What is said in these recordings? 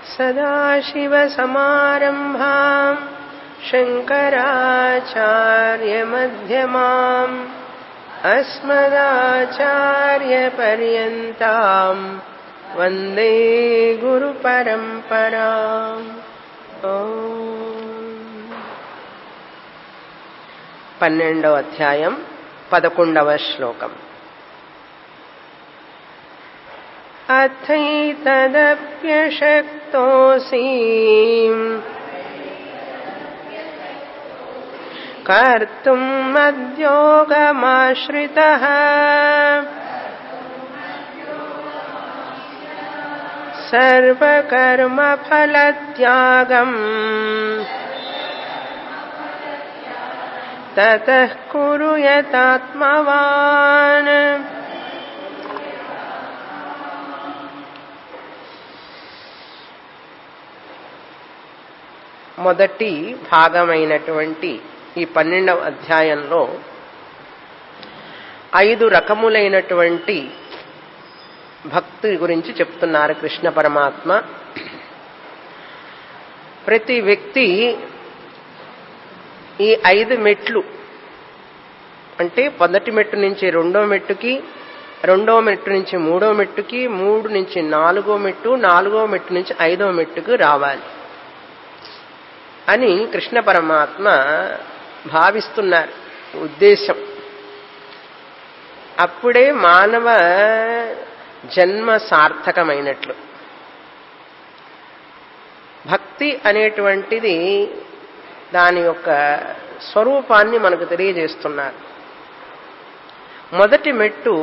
सदाशिवसमारम्भाम् शङ्कराचार्यमध्यमाम् अस्मदाचार्यपर्यन्ताम् वन्दे गुरुपरम्पराम् పన్నెండవ అధ్యాయం పదకొండవ శ్లోకం अथैतदप्यशक्तोऽसि कर्तुम् मद्योगमाश्रितः सर्वकर्मफलत्यागम् ततः कुरु यतात्मवान् మొదటి భాగమైనటువంటి ఈ పన్నెండవ అధ్యాయంలో ఐదు రకములైనటువంటి భక్తి గురించి చెప్తున్నారు కృష్ణ పరమాత్మ ప్రతి వ్యక్తి ఈ ఐదు మెట్లు అంటే మొదటి మెట్టు నుంచి రెండో మెట్టుకి రెండో మెట్టు నుంచి మూడో మెట్టుకి మూడు నుంచి నాలుగో మెట్టు నాలుగో మెట్టు నుంచి ఐదో మెట్టుకు రావాలి అని కృష్ణ పరమాత్మ భావిస్తున్నారు ఉద్దేశం అప్పుడే మానవ జన్మ సార్థకమైనట్లు భక్తి అనేటువంటిది దాని యొక్క స్వరూపాన్ని మనకు తెలియజేస్తున్నారు మొదటి మెట్టు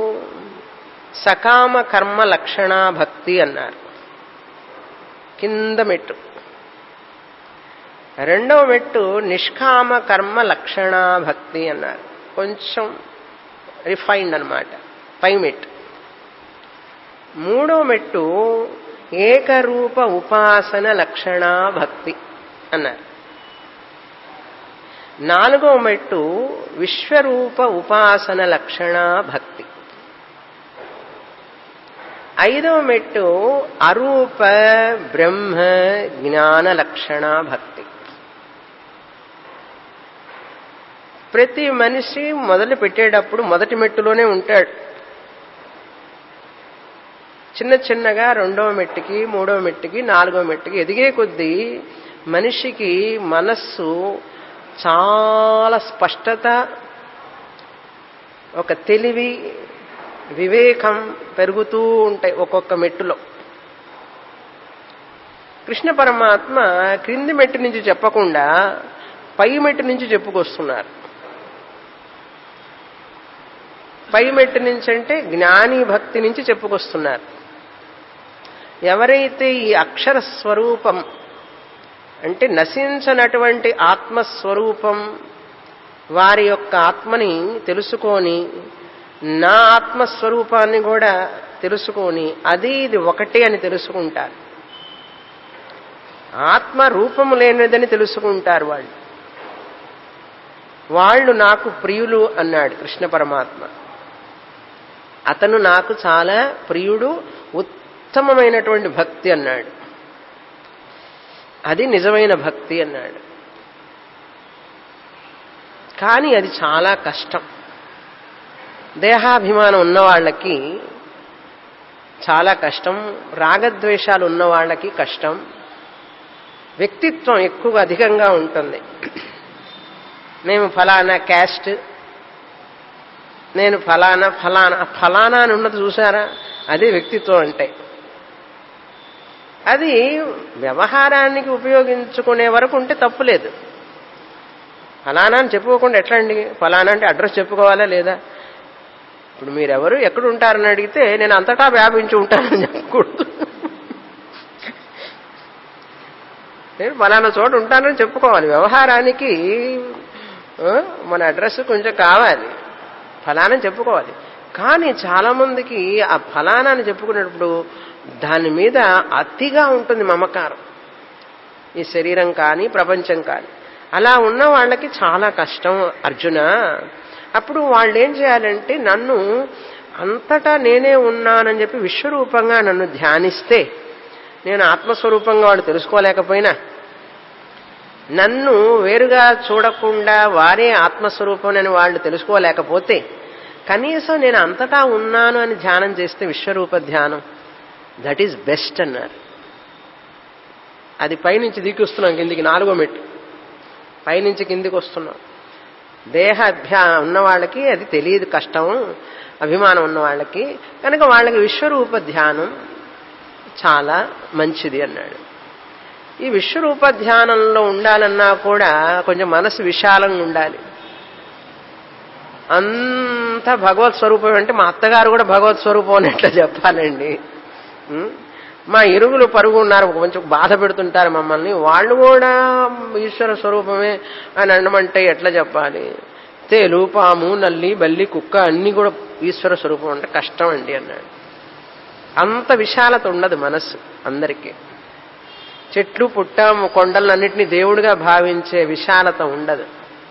సకామ కర్మ లక్షణ భక్తి అన్నారు కింద మెట్టు రెండవ మెట్టు నిష్కామ కర్మ లక్షణ భక్తి అన్నారు కొంచెం రిఫైన్డ్ అనమాట పై మెట్టు మూడో మెట్టు ఏకరూప ఉపాసన లక్షణ భక్తి అన్నారు నాలుగో మెట్టు విశ్వరూప ఉపాసన లక్షణ భక్తి ఐదవ మెట్టు అరూప బ్రహ్మ జ్ఞాన లక్షణ భక్తి ప్రతి మనిషి మొదలు పెట్టేటప్పుడు మొదటి మెట్టులోనే ఉంటాడు చిన్న చిన్నగా రెండవ మెట్టుకి మూడవ మెట్టుకి నాలుగవ మెట్టుకి ఎదిగే కొద్దీ మనిషికి మనస్సు చాలా స్పష్టత ఒక తెలివి వివేకం పెరుగుతూ ఉంటాయి ఒక్కొక్క మెట్టులో కృష్ణ పరమాత్మ క్రింది మెట్టు నుంచి చెప్పకుండా పై మెట్టు నుంచి చెప్పుకొస్తున్నారు పై మెట్టు నుంచి అంటే జ్ఞాని భక్తి నుంచి చెప్పుకొస్తున్నారు ఎవరైతే ఈ అక్షర స్వరూపం అంటే నశించనటువంటి ఆత్మస్వరూపం వారి యొక్క ఆత్మని తెలుసుకొని నా ఆత్మస్వరూపాన్ని కూడా తెలుసుకొని అది ఇది ఒకటే అని తెలుసుకుంటారు ఆత్మ రూపము లేనిదని తెలుసుకుంటారు వాళ్ళు వాళ్ళు నాకు ప్రియులు అన్నాడు కృష్ణ పరమాత్మ అతను నాకు చాలా ప్రియుడు ఉత్తమమైనటువంటి భక్తి అన్నాడు అది నిజమైన భక్తి అన్నాడు కానీ అది చాలా కష్టం దేహాభిమానం ఉన్న వాళ్ళకి చాలా కష్టం రాగద్వేషాలు ఉన్న వాళ్ళకి కష్టం వ్యక్తిత్వం ఎక్కువ అధికంగా ఉంటుంది మేము ఫలానా క్యాస్ట్ నేను ఫలానా ఫలానా ఫలానా అని ఉన్నది చూసారా అదే వ్యక్తిత్వం అంటే అది వ్యవహారానికి ఉపయోగించుకునే వరకు ఉంటే తప్పులేదు ఫలానా అని చెప్పుకోకుండా ఎట్లా అండి ఫలానా అంటే అడ్రస్ చెప్పుకోవాలా లేదా ఇప్పుడు మీరెవరు ఎక్కడ ఉంటారని అడిగితే నేను అంతటా వ్యాపించి ఉంటానని చెప్పకూడదు నేను ఫలానా చోట ఉంటానని చెప్పుకోవాలి వ్యవహారానికి మన అడ్రస్ కొంచెం కావాలి ఫలానా చెప్పుకోవాలి కానీ చాలా మందికి ఆ ఫలానా అని చెప్పుకునేటప్పుడు దాని మీద అతిగా ఉంటుంది మమకారం ఈ శరీరం కానీ ప్రపంచం కానీ అలా ఉన్న వాళ్ళకి చాలా కష్టం అర్జున అప్పుడు వాళ్ళు ఏం చేయాలంటే నన్ను అంతటా నేనే ఉన్నానని చెప్పి విశ్వరూపంగా నన్ను ధ్యానిస్తే నేను ఆత్మస్వరూపంగా వాడు తెలుసుకోలేకపోయినా నన్ను వేరుగా చూడకుండా వారే ఆత్మస్వరూపం అని వాళ్ళు తెలుసుకోలేకపోతే కనీసం నేను అంతటా ఉన్నాను అని ధ్యానం చేస్తే విశ్వరూప ధ్యానం దట్ ఈజ్ బెస్ట్ అన్నారు అది పైనుంచి దిగి వస్తున్నాం కిందికి నాలుగో మెట్టు పైనుంచి కిందికి వస్తున్నాం దేహ అభ్యా ఉన్న వాళ్ళకి అది తెలియదు కష్టం అభిమానం ఉన్న వాళ్ళకి కనుక వాళ్ళకి విశ్వరూప ధ్యానం చాలా మంచిది అన్నాడు ఈ విశ్వరూప ధ్యానంలో ఉండాలన్నా కూడా కొంచెం మనసు విశాలంగా ఉండాలి అంత భగవత్ స్వరూపం అంటే మా అత్తగారు కూడా భగవత్ స్వరూపం అన్నట్లు చెప్పాలండి ఉం? మా ఇరుగులు పరుగు ఉన్నారు కొంచెం బాధ పెడుతుంటారు మమ్మల్ని వాళ్ళు కూడా ఈశ్వర స్వరూపమే అని అనమంటే ఎట్లా చెప్పాలి తేలు పాము నల్లి బల్లి కుక్క అన్ని కూడా ఈశ్వర స్వరూపం అంటే కష్టం అండి అన్నాడు అంత విశాలత ఉండదు మనస్సు అందరికీ చెట్లు పుట్ట కొండలన్నింటినీ దేవుడిగా భావించే విశాలత ఉండదు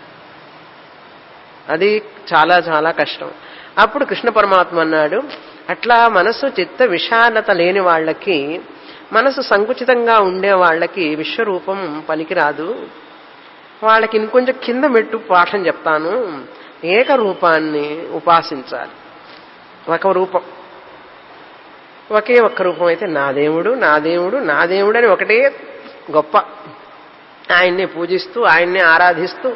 అది చాలా చాలా కష్టం అప్పుడు కృష్ణ పరమాత్మ అన్నాడు అట్లా మనసు చిత్త విశాలత లేని వాళ్ళకి మనసు సంకుచితంగా ఉండే వాళ్ళకి విశ్వరూపం పనికిరాదు వాళ్ళకి ఇంకొంచెం కింద మెట్టు పాఠం చెప్తాను ఏకరూపాన్ని ఉపాసించాలి ఒక రూపం ఒకే ఒక్క రూపం అయితే నా దేవుడు నా దేవుడు నా దేవుడు అని ఒకటే గొప్ప ఆయన్నే పూజిస్తూ ఆయన్నే ఆరాధిస్తూ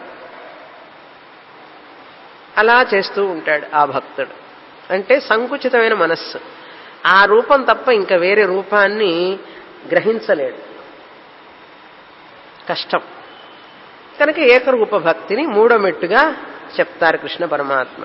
అలా చేస్తూ ఉంటాడు ఆ భక్తుడు అంటే సంకుచితమైన మనస్సు ఆ రూపం తప్ప ఇంకా వేరే రూపాన్ని గ్రహించలేడు కష్టం కనుక ఏకరూప భక్తిని మూడో మెట్టుగా చెప్తారు కృష్ణ పరమాత్మ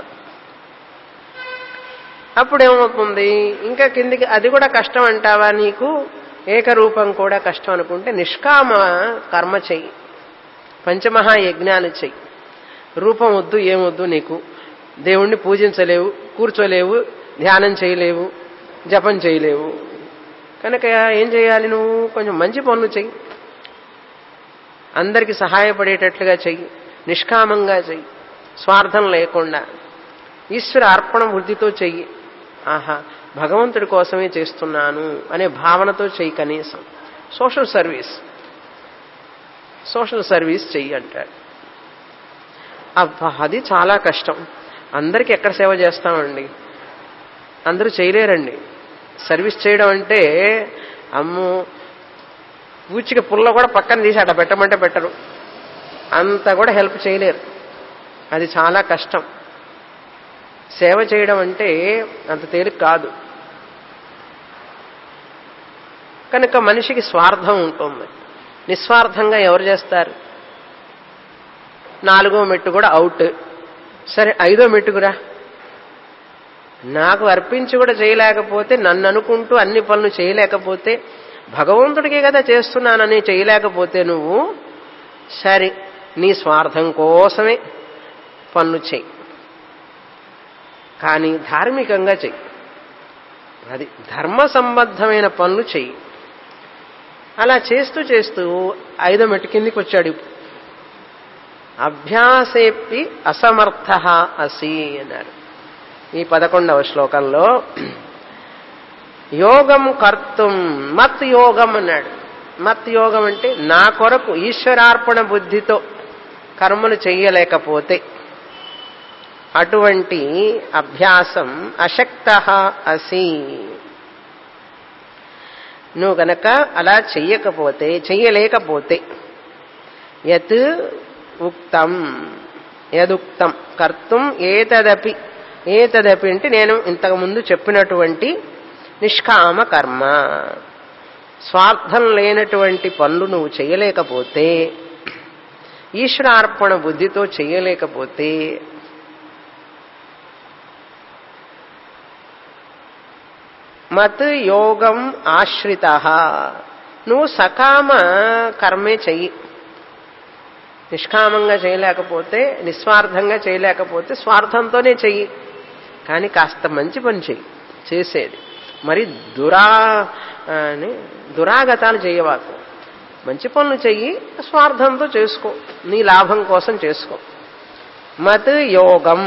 అప్పుడేమవుతుంది ఇంకా కిందికి అది కూడా కష్టం అంటావా నీకు ఏకరూపం కూడా కష్టం అనుకుంటే నిష్కామ కర్మ చెయ్యి పంచమహాయజ్ఞాలు చెయ్యి రూపం వద్దు ఏమొద్దు నీకు దేవుణ్ణి పూజించలేవు కూర్చోలేవు ధ్యానం చేయలేవు జపం చేయలేవు కనుక ఏం చేయాలి నువ్వు కొంచెం మంచి పనులు చెయ్యి అందరికి సహాయపడేటట్లుగా చెయ్యి నిష్కామంగా చెయ్యి స్వార్థం లేకుండా ఈశ్వర అర్పణ వృద్ధితో చెయ్యి ఆహా భగవంతుడి కోసమే చేస్తున్నాను అనే భావనతో చెయ్యి కనీసం సోషల్ సర్వీస్ సోషల్ సర్వీస్ చెయ్యి అంటాడు అబ్బా అది చాలా కష్టం అందరికీ ఎక్కడ సేవ చేస్తామండి అందరూ చేయలేరండి సర్వీస్ చేయడం అంటే అమ్మో పూచిక పుల్ల కూడా పక్కన తీసి అట్లా పెట్టమంటే పెట్టరు అంత కూడా హెల్ప్ చేయలేరు అది చాలా కష్టం సేవ చేయడం అంటే అంత తేలిక కాదు కనుక మనిషికి స్వార్థం ఉంటుంది నిస్వార్థంగా ఎవరు చేస్తారు నాలుగో మెట్టు కూడా అవుట్ సరే ఐదో మెట్టుకురా నాకు అర్పించి కూడా చేయలేకపోతే నన్ను అనుకుంటూ అన్ని పనులు చేయలేకపోతే భగవంతుడికే కదా చేస్తున్నానని చేయలేకపోతే నువ్వు సరే నీ స్వార్థం కోసమే పనులు చెయ్యి కానీ ధార్మికంగా చెయ్యి అది ధర్మ సంబద్ధమైన పనులు చెయ్యి అలా చేస్తూ చేస్తూ ఐదో మెట్టు కిందికి వచ్చాడు అభ్యాసేపి అసమర్థ అసి అన్నారు ఈ పదకొండవ శ్లోకంలో యోగం కర్తం మత్ యోగం అన్నాడు మత్ యోగం అంటే నా కొరకు ఈశ్వరార్పణ బుద్ధితో కర్మలు చెయ్యలేకపోతే అటువంటి అభ్యాసం అశక్త అసి నువ్వు గనక అలా చెయ్యకపోతే చెయ్యలేకపోతే యత్ ఉక్తం యదుక్తం కర్తం ఏతదపి ఏతదపి అంటే నేను ఇంతకుముందు చెప్పినటువంటి నిష్కామ కర్మ స్వార్థం లేనటువంటి పనులు నువ్వు చేయలేకపోతే ఈశ్వరార్పణ బుద్ధితో చేయలేకపోతే మత్ యోగం ఆశ్రిత నువ్వు సకామ కర్మే చెయ్యి నిష్కామంగా చేయలేకపోతే నిస్వార్థంగా చేయలేకపోతే స్వార్థంతోనే చెయ్యి కానీ కాస్త మంచి పని చెయ్యి చేసేది మరి దురా అని దురాగతాలు చేయవాకు మంచి పనులు చెయ్యి స్వార్థంతో చేసుకో నీ లాభం కోసం చేసుకో మత్ యోగం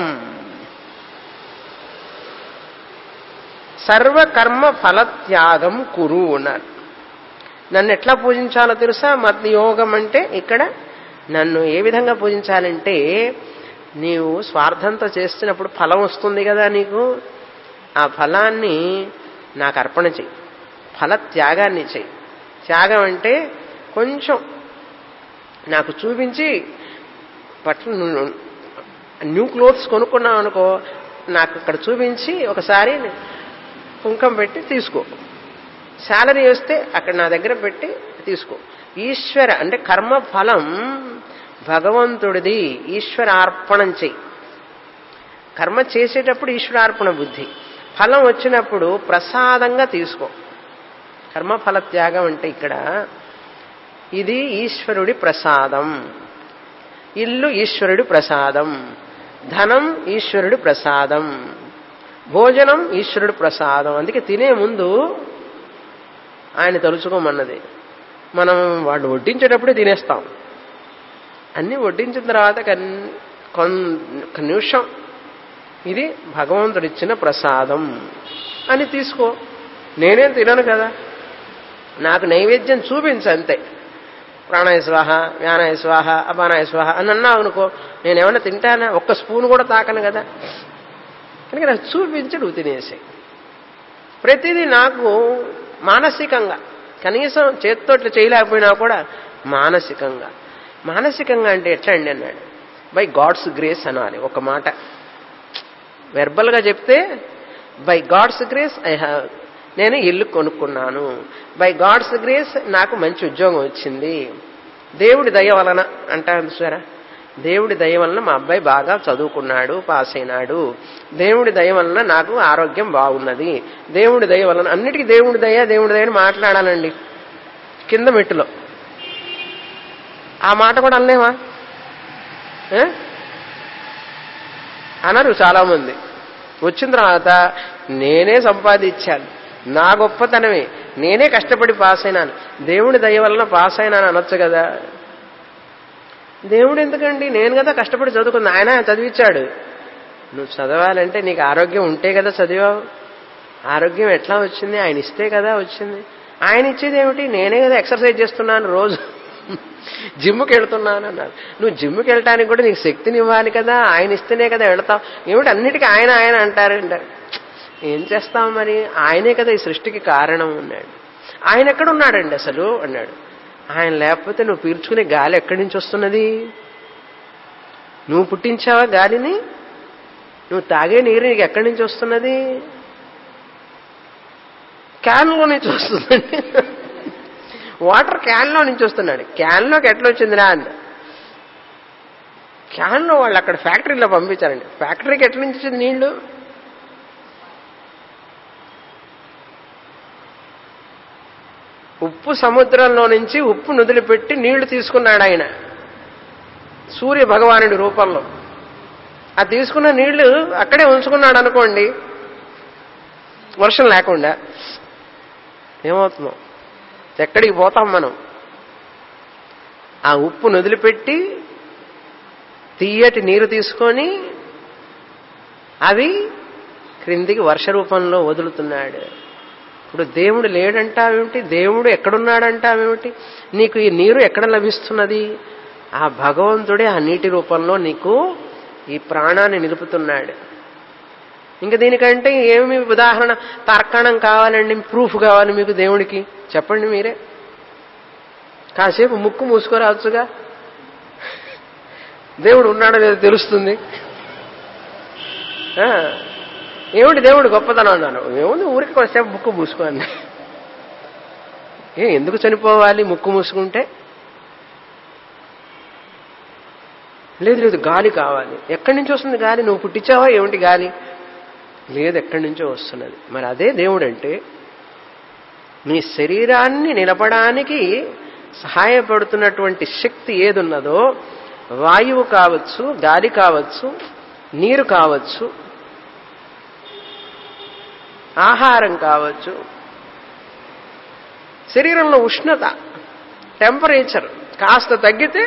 సర్వకర్మ ఫలత్యాగం కురు అన్నారు నన్ను ఎట్లా పూజించాలో తెలుసా మత్ యోగం అంటే ఇక్కడ నన్ను ఏ విధంగా పూజించాలంటే నీవు స్వార్థంతో చేస్తున్నప్పుడు ఫలం వస్తుంది కదా నీకు ఆ ఫలాన్ని నాకు అర్పణ చెయ్యి ఫల త్యాగాన్ని చెయ్యి త్యాగం అంటే కొంచెం నాకు చూపించి పట్ల న్యూ క్లోత్స్ కొనుక్కున్నావు అనుకో నాకు ఇక్కడ చూపించి ఒకసారి కుంకం పెట్టి తీసుకో శాలరీ వస్తే అక్కడ నా దగ్గర పెట్టి తీసుకో ఈశ్వర అంటే కర్మ ఫలం భగవంతుడిది ఈశ్వరార్పణం చెయ్యి కర్మ చేసేటప్పుడు ఈశ్వరార్పణ బుద్ధి ఫలం వచ్చినప్పుడు ప్రసాదంగా తీసుకో కర్మఫల త్యాగం అంటే ఇక్కడ ఇది ఈశ్వరుడి ప్రసాదం ఇల్లు ఈశ్వరుడి ప్రసాదం ధనం ఈశ్వరుడి ప్రసాదం భోజనం ఈశ్వరుడి ప్రసాదం అందుకే తినే ముందు ఆయన తలుచుకోమన్నది మనం వాళ్ళు వడ్డించేటప్పుడే తినేస్తాం అన్నీ వడ్డించిన తర్వాత ఒక నిమిషం ఇది భగవంతుడిచ్చిన ప్రసాదం అని తీసుకో నేనేం తినను కదా నాకు నైవేద్యం చూపించు అంతే ప్రాణాయ స్వాహ వ్యానాయ స్వాహ అపానాయ స్వాహ అని అన్నావు అనుకో నేను ఏమన్నా తింటానా ఒక్క స్పూన్ కూడా తాకను కదా కనుక నాకు చూపించి నువ్వు తినేసే ప్రతిదీ నాకు మానసికంగా కనీసం చేత్తో ఇట్లా చేయలేకపోయినా కూడా మానసికంగా మానసికంగా అంటే ఎట్లా అండి అన్నాడు బై గాడ్స్ గ్రేస్ అనాలి ఒక మాట వెర్బల్గా చెప్తే by God's grace I have నేను ఇల్లు కొనుక్కున్నాను బై గాడ్స్ గ్రేస్ నాకు మంచి ఉద్యోగం వచ్చింది దేవుడి దయ వలన అంటారు చూసారా దేవుడి దయ వలన మా అబ్బాయి బాగా చదువుకున్నాడు పాస్ అయినాడు దేవుడి దయ వలన నాకు ఆరోగ్యం బాగున్నది దేవుడి దయ వలన అన్నిటికీ దేవుడి దయ దేవుడి దయ అని మాట్లాడాలండి కింద మెట్టులో ఆ మాట కూడా అనలేమా అనరు చాలామంది వచ్చిన తర్వాత నేనే సంపాదించాను నా గొప్పతనమే నేనే కష్టపడి పాస్ అయినాను దేవుడి దయ వలన పాస్ అయినాను అనొచ్చు కదా దేవుడు ఎందుకండి నేను కదా కష్టపడి చదువుకుంది ఆయన చదివించాడు నువ్వు చదవాలంటే నీకు ఆరోగ్యం ఉంటే కదా చదివావు ఆరోగ్యం ఎట్లా వచ్చింది ఆయన ఇస్తే కదా వచ్చింది ఆయన ఇచ్చేది ఏమిటి నేనే కదా ఎక్సర్సైజ్ చేస్తున్నాను రోజు జిమ్కి వెళ్తున్నాను అన్నారు నువ్వు జిమ్కి వెళ్ళటానికి కూడా నీకు శక్తిని ఇవ్వాలి కదా ఆయన ఇస్తేనే కదా వెళతావు ఏమిటి అన్నిటికీ ఆయన ఆయన అంటారు అంటారు ఏం చేస్తాం మరి ఆయనే కదా ఈ సృష్టికి కారణం ఉన్నాడు ఆయన ఎక్కడ ఉన్నాడండి అసలు అన్నాడు ఆయన లేకపోతే నువ్వు పీల్చుకునే గాలి ఎక్కడి నుంచి వస్తున్నది నువ్వు పుట్టించావా గాలిని నువ్వు తాగే నీరు నీకు ఎక్కడి నుంచి వస్తున్నది క్యాన్లో నుంచి వస్తుందండి వాటర్ క్యాన్లో నుంచి వస్తున్నాడు క్యాన్లోకి ఎట్లా వచ్చిందిరా అంద క్యాన్లో వాళ్ళు అక్కడ ఫ్యాక్టరీలో పంపించారండి ఫ్యాక్టరీకి ఎట్లా నుంచి వచ్చింది నీళ్లు ఉప్పు సముద్రంలో నుంచి ఉప్పు నుదిలి పెట్టి నీళ్లు తీసుకున్నాడు ఆయన సూర్య భగవానుడి రూపంలో ఆ తీసుకున్న నీళ్లు అక్కడే ఉంచుకున్నాడు అనుకోండి వర్షం లేకుండా ఏమవుతుందో ఎక్కడికి పోతాం మనం ఆ ఉప్పు నొదిలిపెట్టి తీయటి నీరు తీసుకొని అవి క్రిందికి వర్ష రూపంలో వదులుతున్నాడు ఇప్పుడు దేవుడు లేడంటావేమిటి దేవుడు ఎక్కడున్నాడంటావేమిటి నీకు ఈ నీరు ఎక్కడ లభిస్తున్నది ఆ భగవంతుడే ఆ నీటి రూపంలో నీకు ఈ ప్రాణాన్ని నిలుపుతున్నాడు ఇంకా దీనికంటే ఏమి ఉదాహరణ తర్కణం కావాలండి ప్రూఫ్ కావాలి మీకు దేవుడికి చెప్పండి మీరే కాసేపు ముక్కు మూసుకోరావచ్చుగా దేవుడు ఉన్నాడో లేదో తెలుస్తుంది ఏమిటి దేవుడు గొప్పతనం అన్నాను ఏముంది ఊరికి కొద్దిసేపు ముక్కు మూసుకోండి ఏ ఎందుకు చనిపోవాలి ముక్కు మూసుకుంటే లేదు లేదు గాలి కావాలి ఎక్కడి నుంచి వస్తుంది గాలి నువ్వు పుట్టించావా ఏమిటి గాలి లేదు ఎక్కడి నుంచో వస్తున్నది మరి అదే దేవుడు అంటే నీ శరీరాన్ని నిలపడానికి సహాయపడుతున్నటువంటి శక్తి ఏదున్నదో వాయువు కావచ్చు గాలి కావచ్చు నీరు కావచ్చు ఆహారం కావచ్చు శరీరంలో ఉష్ణత టెంపరేచర్ కాస్త తగ్గితే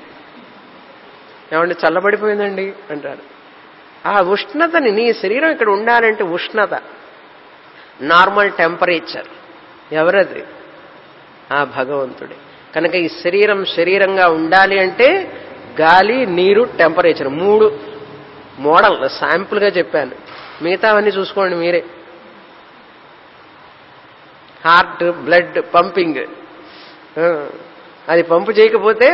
ఏమంటే చల్లబడిపోయిందండి అంటారు ఆ ఉష్ణతని నీ శరీరం ఇక్కడ ఉండాలంటే ఉష్ణత నార్మల్ టెంపరేచర్ ఎవరది ఆ భగవంతుడే కనుక ఈ శరీరం శరీరంగా ఉండాలి అంటే గాలి నీరు టెంపరేచర్ మూడు మోడల్ శాంపుల్గా చెప్పాను మిగతావన్నీ చూసుకోండి మీరే హార్ట్ బ్లడ్ పంపింగ్ ఆ, అది పంపు చేయకపోతే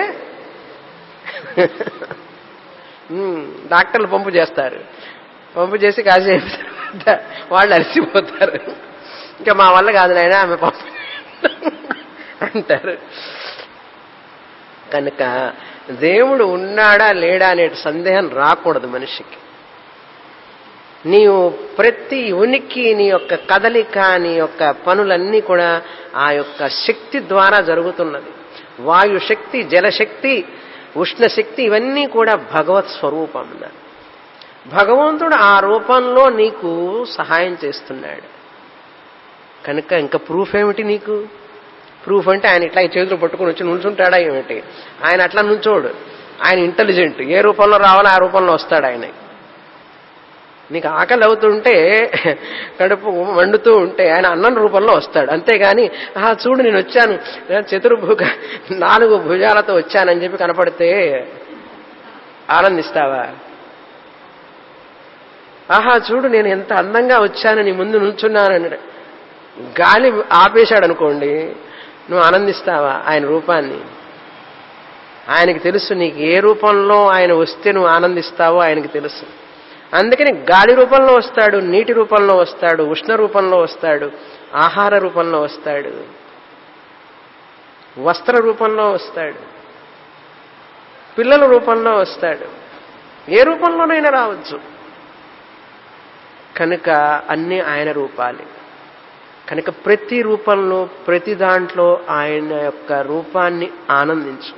ఉమ్, డాక్టర్లు పంపు చేస్తారు పంపు చేసి కాసేపు తర్వాత వాళ్ళు అలసిపోతారు ఇంకా మా వల్ల కాదు నాయన ఆమె పంపు అంటారు కనుక దేవుడు ఉన్నాడా లేడా అనే సందేహం రాకూడదు మనిషికి నీవు ప్రతి ఉనికి నీ యొక్క కదలిక నీ యొక్క పనులన్నీ కూడా ఆ యొక్క శక్తి ద్వారా జరుగుతున్నది వాయు శక్తి జలశక్తి ఉష్ణశక్తి ఇవన్నీ కూడా భగవత్ స్వరూపం అన్నారు భగవంతుడు ఆ రూపంలో నీకు సహాయం చేస్తున్నాడు కనుక ఇంకా ప్రూఫ్ ఏమిటి నీకు ప్రూఫ్ అంటే ఆయన ఇట్లా ఈ చేతులు పట్టుకుని వచ్చి నుంచుంటాడా ఏమిటి ఆయన అట్లా నుంచోడు ఆయన ఇంటెలిజెంట్ ఏ రూపంలో రావాలో ఆ రూపంలో వస్తాడు ఆయన నీకు ఆకలి అవుతుంటే కడుపు వండుతూ ఉంటే ఆయన అన్నం రూపంలో వస్తాడు అంతేగాని ఆ చూడు నేను వచ్చాను చతుర్భుగ నాలుగు భుజాలతో వచ్చానని చెప్పి కనపడితే ఆనందిస్తావా ఆహా చూడు నేను ఎంత అందంగా వచ్చాను నీ ముందు నిల్చున్నానని గాలి ఆపేశాడు అనుకోండి నువ్వు ఆనందిస్తావా ఆయన రూపాన్ని ఆయనకి తెలుసు నీకు ఏ రూపంలో ఆయన వస్తే నువ్వు ఆనందిస్తావో ఆయనకి తెలుసు అందుకని గాలి రూపంలో వస్తాడు నీటి రూపంలో వస్తాడు ఉష్ణ రూపంలో వస్తాడు ఆహార రూపంలో వస్తాడు వస్త్ర రూపంలో వస్తాడు పిల్లల రూపంలో వస్తాడు ఏ రూపంలోనైనా రావచ్చు కనుక అన్ని ఆయన రూపాలే కనుక ప్రతి రూపంలో ప్రతి దాంట్లో ఆయన యొక్క రూపాన్ని ఆనందించు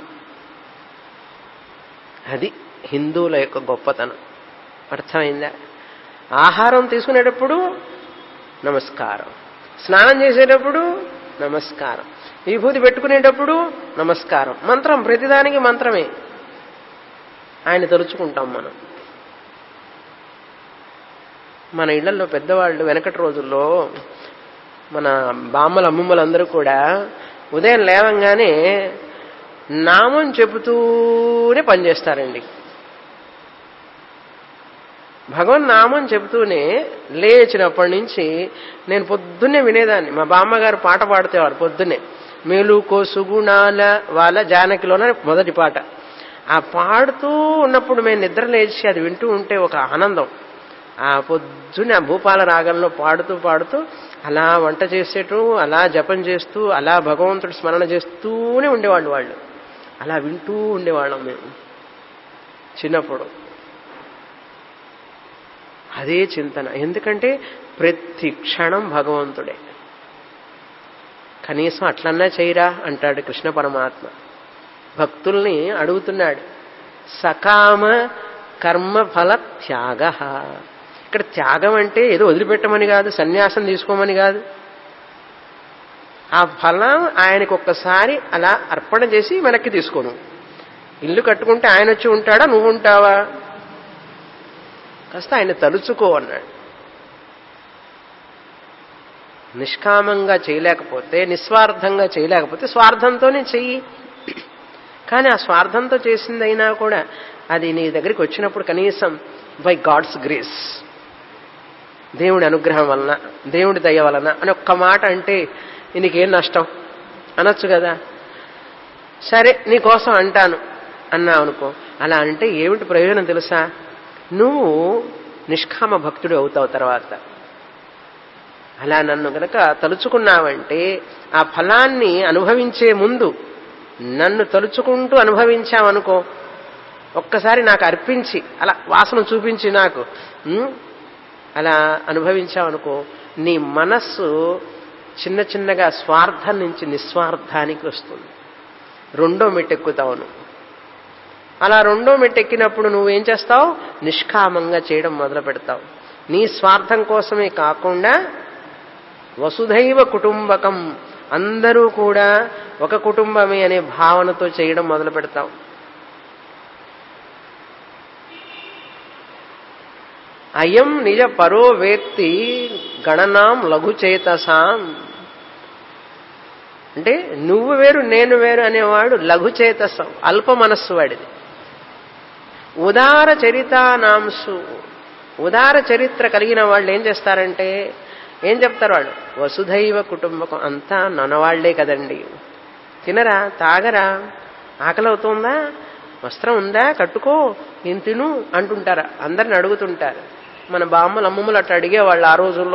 అది హిందువుల యొక్క గొప్పతనం అర్థమైందా ఆహారం తీసుకునేటప్పుడు నమస్కారం స్నానం చేసేటప్పుడు నమస్కారం విభూతి పెట్టుకునేటప్పుడు నమస్కారం మంత్రం ప్రతిదానికి మంత్రమే ఆయన తలుచుకుంటాం మనం మన ఇళ్లలో పెద్దవాళ్ళు వెనకటి రోజుల్లో మన బామ్మల అమ్మమ్మలు అందరూ కూడా ఉదయం లేవంగానే నామం చెబుతూనే పనిచేస్తారండి భగవన్ నామం చెబుతూనే లేచినప్పటి నుంచి నేను పొద్దున్నే వినేదాన్ని మా బామ్మగారు పాట పాడుతేవారు పొద్దున్నే మేలుకో సుగుణాల వాళ్ళ జానకిలోన మొదటి పాట ఆ పాడుతూ ఉన్నప్పుడు మేము నిద్ర లేచి అది వింటూ ఉంటే ఒక ఆనందం ఆ పొద్దున్న భూపాల రాగంలో పాడుతూ పాడుతూ అలా వంట చేసేటూ అలా జపం చేస్తూ అలా భగవంతుడి స్మరణ చేస్తూనే ఉండేవాళ్ళు వాళ్ళు అలా వింటూ ఉండేవాళ్ళం మేము చిన్నప్పుడు అదే చింతన ఎందుకంటే ప్రతి క్షణం భగవంతుడే కనీసం అట్లన్నా చేయరా అంటాడు కృష్ణ పరమాత్మ భక్తుల్ని అడుగుతున్నాడు సకామ కర్మ ఫల త్యాగ ఇక్కడ త్యాగం అంటే ఏదో వదిలిపెట్టమని కాదు సన్యాసం తీసుకోమని కాదు ఆ ఫలం ఆయనకు ఒక్కసారి అలా అర్పణ చేసి వెనక్కి తీసుకోను ఇల్లు కట్టుకుంటే ఆయన వచ్చి ఉంటాడా నువ్వు ఉంటావా కాస్త ఆయన తలుచుకో అన్నాడు నిష్కామంగా చేయలేకపోతే నిస్వార్థంగా చేయలేకపోతే స్వార్థంతోనే చెయ్యి కానీ ఆ స్వార్థంతో చేసిందైనా కూడా అది నీ దగ్గరికి వచ్చినప్పుడు కనీసం బై గాడ్స్ గ్రేస్ దేవుడి అనుగ్రహం వలన దేవుడి దయ వలన అని ఒక్క మాట అంటే నీకేం నష్టం అనొచ్చు కదా సరే నీకోసం అంటాను అన్నావు అనుకో అలా అంటే ఏమిటి ప్రయోజనం తెలుసా నువ్వు నిష్కామ భక్తుడు అవుతావు తర్వాత అలా నన్ను గనక తలుచుకున్నావంటే ఆ ఫలాన్ని అనుభవించే ముందు నన్ను తలుచుకుంటూ అనుభవించావనుకో ఒక్కసారి నాకు అర్పించి అలా వాసన చూపించి నాకు ఉమ్, అలా అనుభవించావనుకో నీ మనస్సు చిన్న చిన్నగా స్వార్థం నుంచి నిస్వార్థానికి వస్తుంది రెండో మెట్టెక్కుతావు నువ్వు అలా రెండో మెట్టెక్కినప్పుడు నువ్వేం చేస్తావు నిష్కామంగా చేయడం మొదలు పెడతావు నీ స్వార్థం కోసమే కాకుండా వసుధైవ కుటుంబకం అందరూ కూడా ఒక కుటుంబమే అనే భావనతో చేయడం మొదలు పెడతావు అయం నిజ పరో వేత్తి గణనాం లఘుచేతసాం అంటే నువ్వు వేరు నేను వేరు అనేవాడు లఘుచేతసం అల్ప మనస్సు వాడిది ఉదార చరితానాంసు ఉదార చరిత్ర కలిగిన వాళ్ళు ఏం చేస్తారంటే ఏం చెప్తారు వాళ్ళు వసుధైవ కుటుంబకం అంతా ననవాళ్లే కదండి తినరా తాగరా ఆకలి అవుతుందా వస్త్రం ఉందా కట్టుకో నేను తిను అంటుంటారు అందరిని అడుగుతుంటారు మన బామ్మలు అమ్మమ్మలు అట్లా అడిగేవాళ్ళు ఆ రోజుల్లో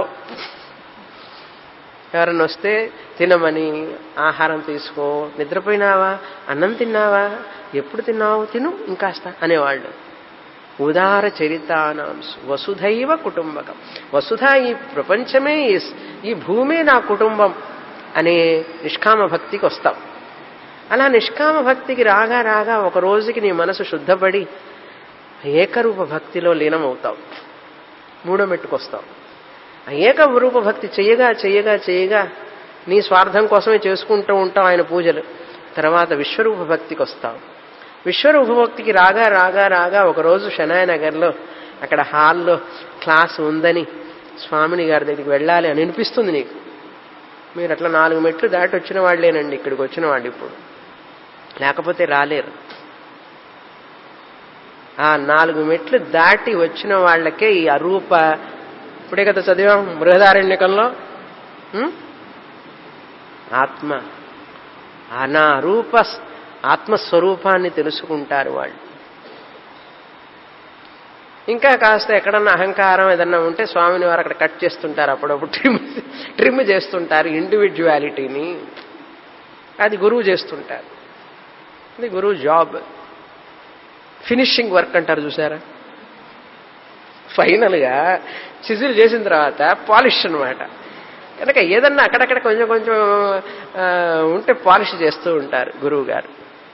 ఎవరన్నా వస్తే తినమని ఆహారం తీసుకో నిద్రపోయినావా అన్నం తిన్నావా ఎప్పుడు తిన్నావు తిను ఇంకాస్త అనేవాళ్ళు ఉదార చరితానాంశ వసుధైవ కుటుంబకం వసుధ ఈ ప్రపంచమే ఈ- ఈ భూమే నా కుటుంబం అనే నిష్కామ భక్తికి వస్తాం అలా నిష్కామ భక్తికి రాగా రాగా ఒక రోజుకి నీ మనసు శుద్ధపడి ఏకరూప భక్తిలో లీనమవుతావు మూడో మెట్టుకొస్తావు ఆ ఏకరూప భక్తి చేయగా చేయగా చేయగా నీ స్వార్థం కోసమే చేసుకుంటూ ఉంటావు ఆయన పూజలు తర్వాత విశ్వరూప భక్తికి వస్తావు విశ్వరూప భక్తికి రాగా రాగా రాగా ఒకరోజు షనాయనగర్లో అక్కడ హాల్లో క్లాస్ ఉందని స్వామిని గారి దగ్గరికి వెళ్ళాలి అని అనిపిస్తుంది నీకు మీరు అట్లా నాలుగు మెట్లు దాటి వచ్చిన వాళ్ళేనండి ఇక్కడికి వచ్చిన వాళ్ళు ఇప్పుడు లేకపోతే రాలేరు ఆ నాలుగు మెట్లు దాటి వచ్చిన వాళ్ళకే ఈ అరూప ఇప్పుడే కదా చదివాం బృహదారణ్యకంలో ఉం? ఆత్మ ఆ నా రూప ఆత్మస్వరూపాన్ని తెలుసుకుంటారు వాళ్ళు ఇంకా కాస్త ఎక్కడన్నా అహంకారం ఏదన్నా ఉంటే స్వామిని వారు అక్కడ కట్ చేస్తుంటారు అప్పుడప్పుడు ట్రిమ్ ట్రిమ్ చేస్తుంటారు ఇండివిజువాలిటీని అది గురువు చేస్తుంటారు ఇది గురువు జాబ్ ఫినిషింగ్ వర్క్ అంటారు చూసారా ఫైనల్గా చిజిల్ చేసిన తర్వాత పాలిష్ అన్నమాట కనుక ఏదన్నా అక్కడక్కడ కొంచెం కొంచెం ఆ, ఉంటే పాలిష్ చేస్తూ ఉంటారు గురువు గారు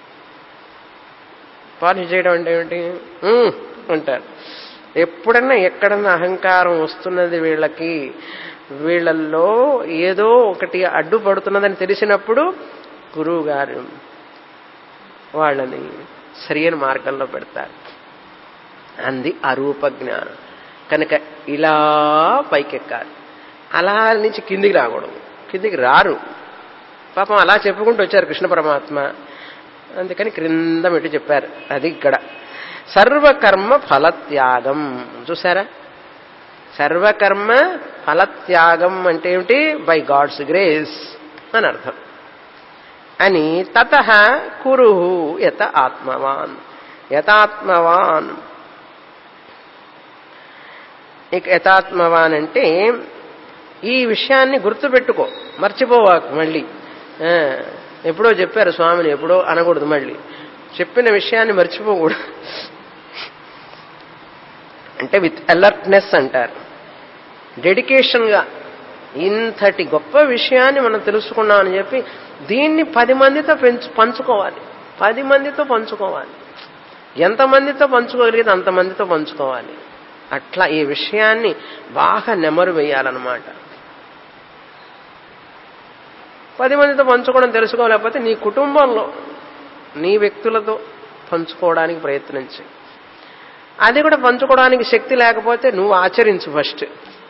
పాలిష్ చేయడం అంటే ఏమిటి "ఉమ్" అంటారు ఎప్పుడన్నా ఎక్కడన్నా అహంకారం వస్తున్నది వీళ్ళకి వీళ్ళల్లో ఏదో ఒకటి అడ్డుపడుతున్నదని తెలిసినప్పుడు గురువు గారు వాళ్ళని సరియైన మార్గంలో పెడతారు అంది అరూప జ్ఞానం కనుక ఇలా పైకెక్కాలి అలా నుంచి కిందికి రాకూడదు కిందికి రారు పాపం అలా చెప్పుకుంటూ వచ్చారు కృష్ణ పరమాత్మ అందుకని క్రింద మెట్టు చెప్పారు అది ఇక్కడ సర్వకర్మ ఫలత్యాగం చూసారా సర్వకర్మ ఫలత్యాగం అంటే ఏమిటి బై గాడ్స్ గ్రేస్ అని అర్థం అని తత కురు యత ఆత్మవాన్ యథాత్మవాన్ ఇక యథాత్మవాన్ అంటే ఈ విషయాన్ని గుర్తుపెట్టుకో మర్చిపోవాకు మళ్ళీ ఆ, ఎప్పుడో చెప్పారు స్వామిని ఎప్పుడో అనకూడదు మళ్ళీ చెప్పిన విషయాన్ని మర్చిపోకూడదు అంటే విత్ అలర్ట్నెస్ అంటారు డెడికేషన్గా ఇంతటి గొప్ప విషయాన్ని మనం తెలుసుకున్నామని చెప్పి దీన్ని పది మందితో పెంచు పంచుకోవాలి పది మందితో పంచుకోవాలి ఎంతమందితో పంచుకోగలిగితే అంతమందితో పంచుకోవాలి అట్లా ఈ విషయాన్ని బాగా నెమరు వేయాలన్నమాట పది మందితో పంచుకోవడం తెలుసుకోలేకపోతే నీ కుటుంబంలో నీ వ్యక్తులతో పంచుకోవడానికి ప్రయత్నించి అది కూడా పంచుకోవడానికి శక్తి లేకపోతే నువ్వు ఆచరించు ఫస్ట్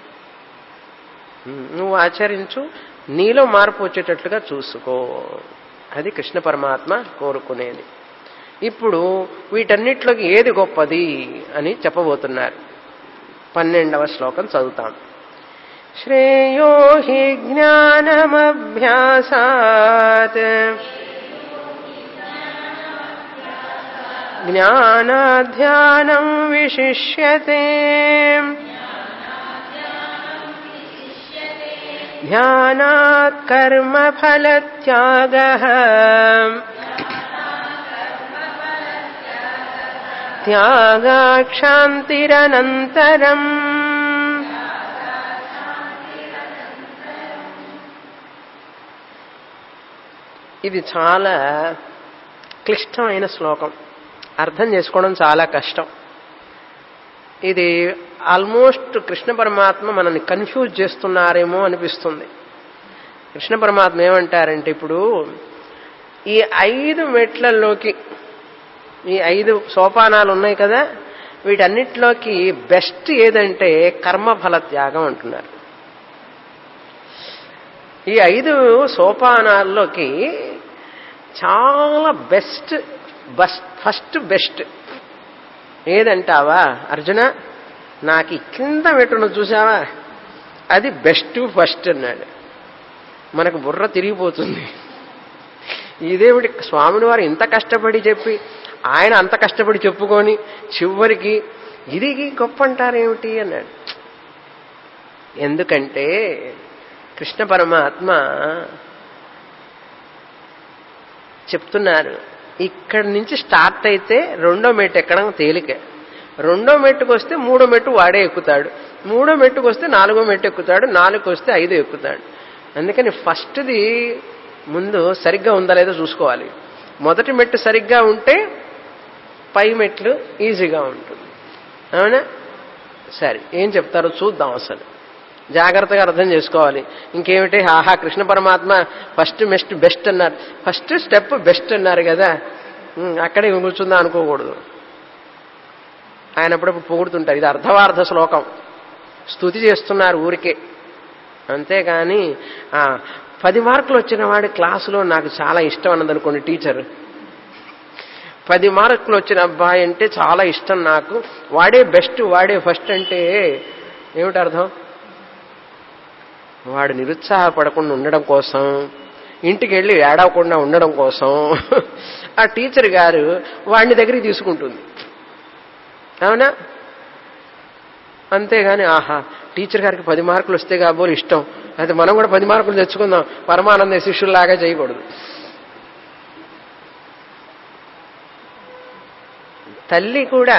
నువ్వు ఆచరించు నీలో మార్పు వచ్చేటట్లుగా చూసుకో అది కృష్ణ పరమాత్మ కోరుకునేది ఇప్పుడు వీటన్నిటిలోకి ఏది గొప్పది అని చెప్పబోతున్నారు పన్నెండవ శ్లోకం చదువుతాం శ్రేయో హి జ్ఞానమభ్యాసాత్ జ్ఞానాధ్యానం విశిష్యతే ధ్యానాత్ కర్మఫలత్యాగ త్యాగాక్షాంతిరనంతరం ఇది చాలా క్లిష్టమైన శ్లోకం అర్థం చేసుకోవడం చాలా కష్టం ఇది ఆల్మోస్ట్ కృష్ణ పరమాత్మ మనల్ని కన్ఫ్యూజ్ చేస్తున్నారేమో అనిపిస్తుంది కృష్ణ పరమాత్మ ఏమంటారంటే ఇప్పుడు ఈ ఐదు మెట్లలోకి ఈ ఐదు సోపానాలు ఉన్నాయి కదా వీటన్నిటిలోకి బెస్ట్ ఏదంటే కర్మఫల త్యాగం అంటున్నారు ఈ ఐదు సోపానాల్లోకి చాలా బెస్ట్ బస్ ఫస్ట్ బెస్ట్ ఏదంటావా అర్జున నాకు ఈ కింద పెట్టున్న చూసావా అది బెస్ట్ ఫస్ట్ అన్నాడు మనకు బుర్ర తిరిగిపోతుంది ఇదేమిటి స్వామిని వారు ఇంత కష్టపడి చెప్పి ఆయన అంత కష్టపడి చెప్పుకొని చివరికి ఇది గొప్ప అంటారేమిటి అన్నాడు ఎందుకంటే కృష్ణ పరమాత్మ చెప్తున్నారు ఇక్కడి నుంచి స్టార్ట్ అయితే రెండో మెట్టు ఎక్కడం తేలిక రెండో మెట్టుకు వస్తే మూడో మెట్టు వాడే ఎక్కుతాడు మూడో మెట్టుకు వస్తే నాలుగో మెట్టు ఎక్కుతాడు నాలుగు వస్తే ఐదు ఎక్కుతాడు అందుకని ఫస్ట్ది ముందు సరిగ్గా ఉందా లేదో చూసుకోవాలి మొదటి మెట్టు సరిగ్గా ఉంటే పై మెట్లు ఈజీగా ఉంటుంది అవునా సరే ఏం చెప్తారో చూద్దాం అసలు జాగ్రత్తగా అర్థం చేసుకోవాలి ఇంకేమిటి ఆహా కృష్ణ పరమాత్మ ఫస్ట్ మెస్ట్ బెస్ట్ అన్నారు ఫస్ట్ స్టెప్ బెస్ట్ అన్నారు కదా ఉమ్, అక్కడే కూర్చుందా అనుకోకూడదు ఆయన అప్పుడప్పుడు పొగుడుతుంటారు ఇది అర్ధవార్ధ శ్లోకం స్థుతి చేస్తున్నారు ఊరికే అంతేగాని ఆ, పది మార్కులు వచ్చిన వాడి క్లాసులో నాకు చాలా ఇష్టం అన్నది అనుకోండి టీచర్ పది మార్కులు వచ్చిన అబ్బాయి అంటే చాలా ఇష్టం నాకు వాడే బెస్ట్ వాడే ఫస్ట్ అంటే ఏమిటి అర్థం వాడు నిరుత్సాహపడకుండా ఉండడం కోసం ఇంటికి వెళ్ళి ఏడవకుండా ఉండడం కోసం ఆ టీచర్ గారు వాడిని దగ్గరికి తీసుకుంటుంది అవునా అంతేగాని ఆహా టీచర్ గారికి పది మార్కులు వస్తే కాబోలు ఇష్టం అయితే మనం కూడా పది మార్కులు తెచ్చుకుందాం పరమానంద శిష్యుల్లాగా చేయకూడదు తల్లి కూడా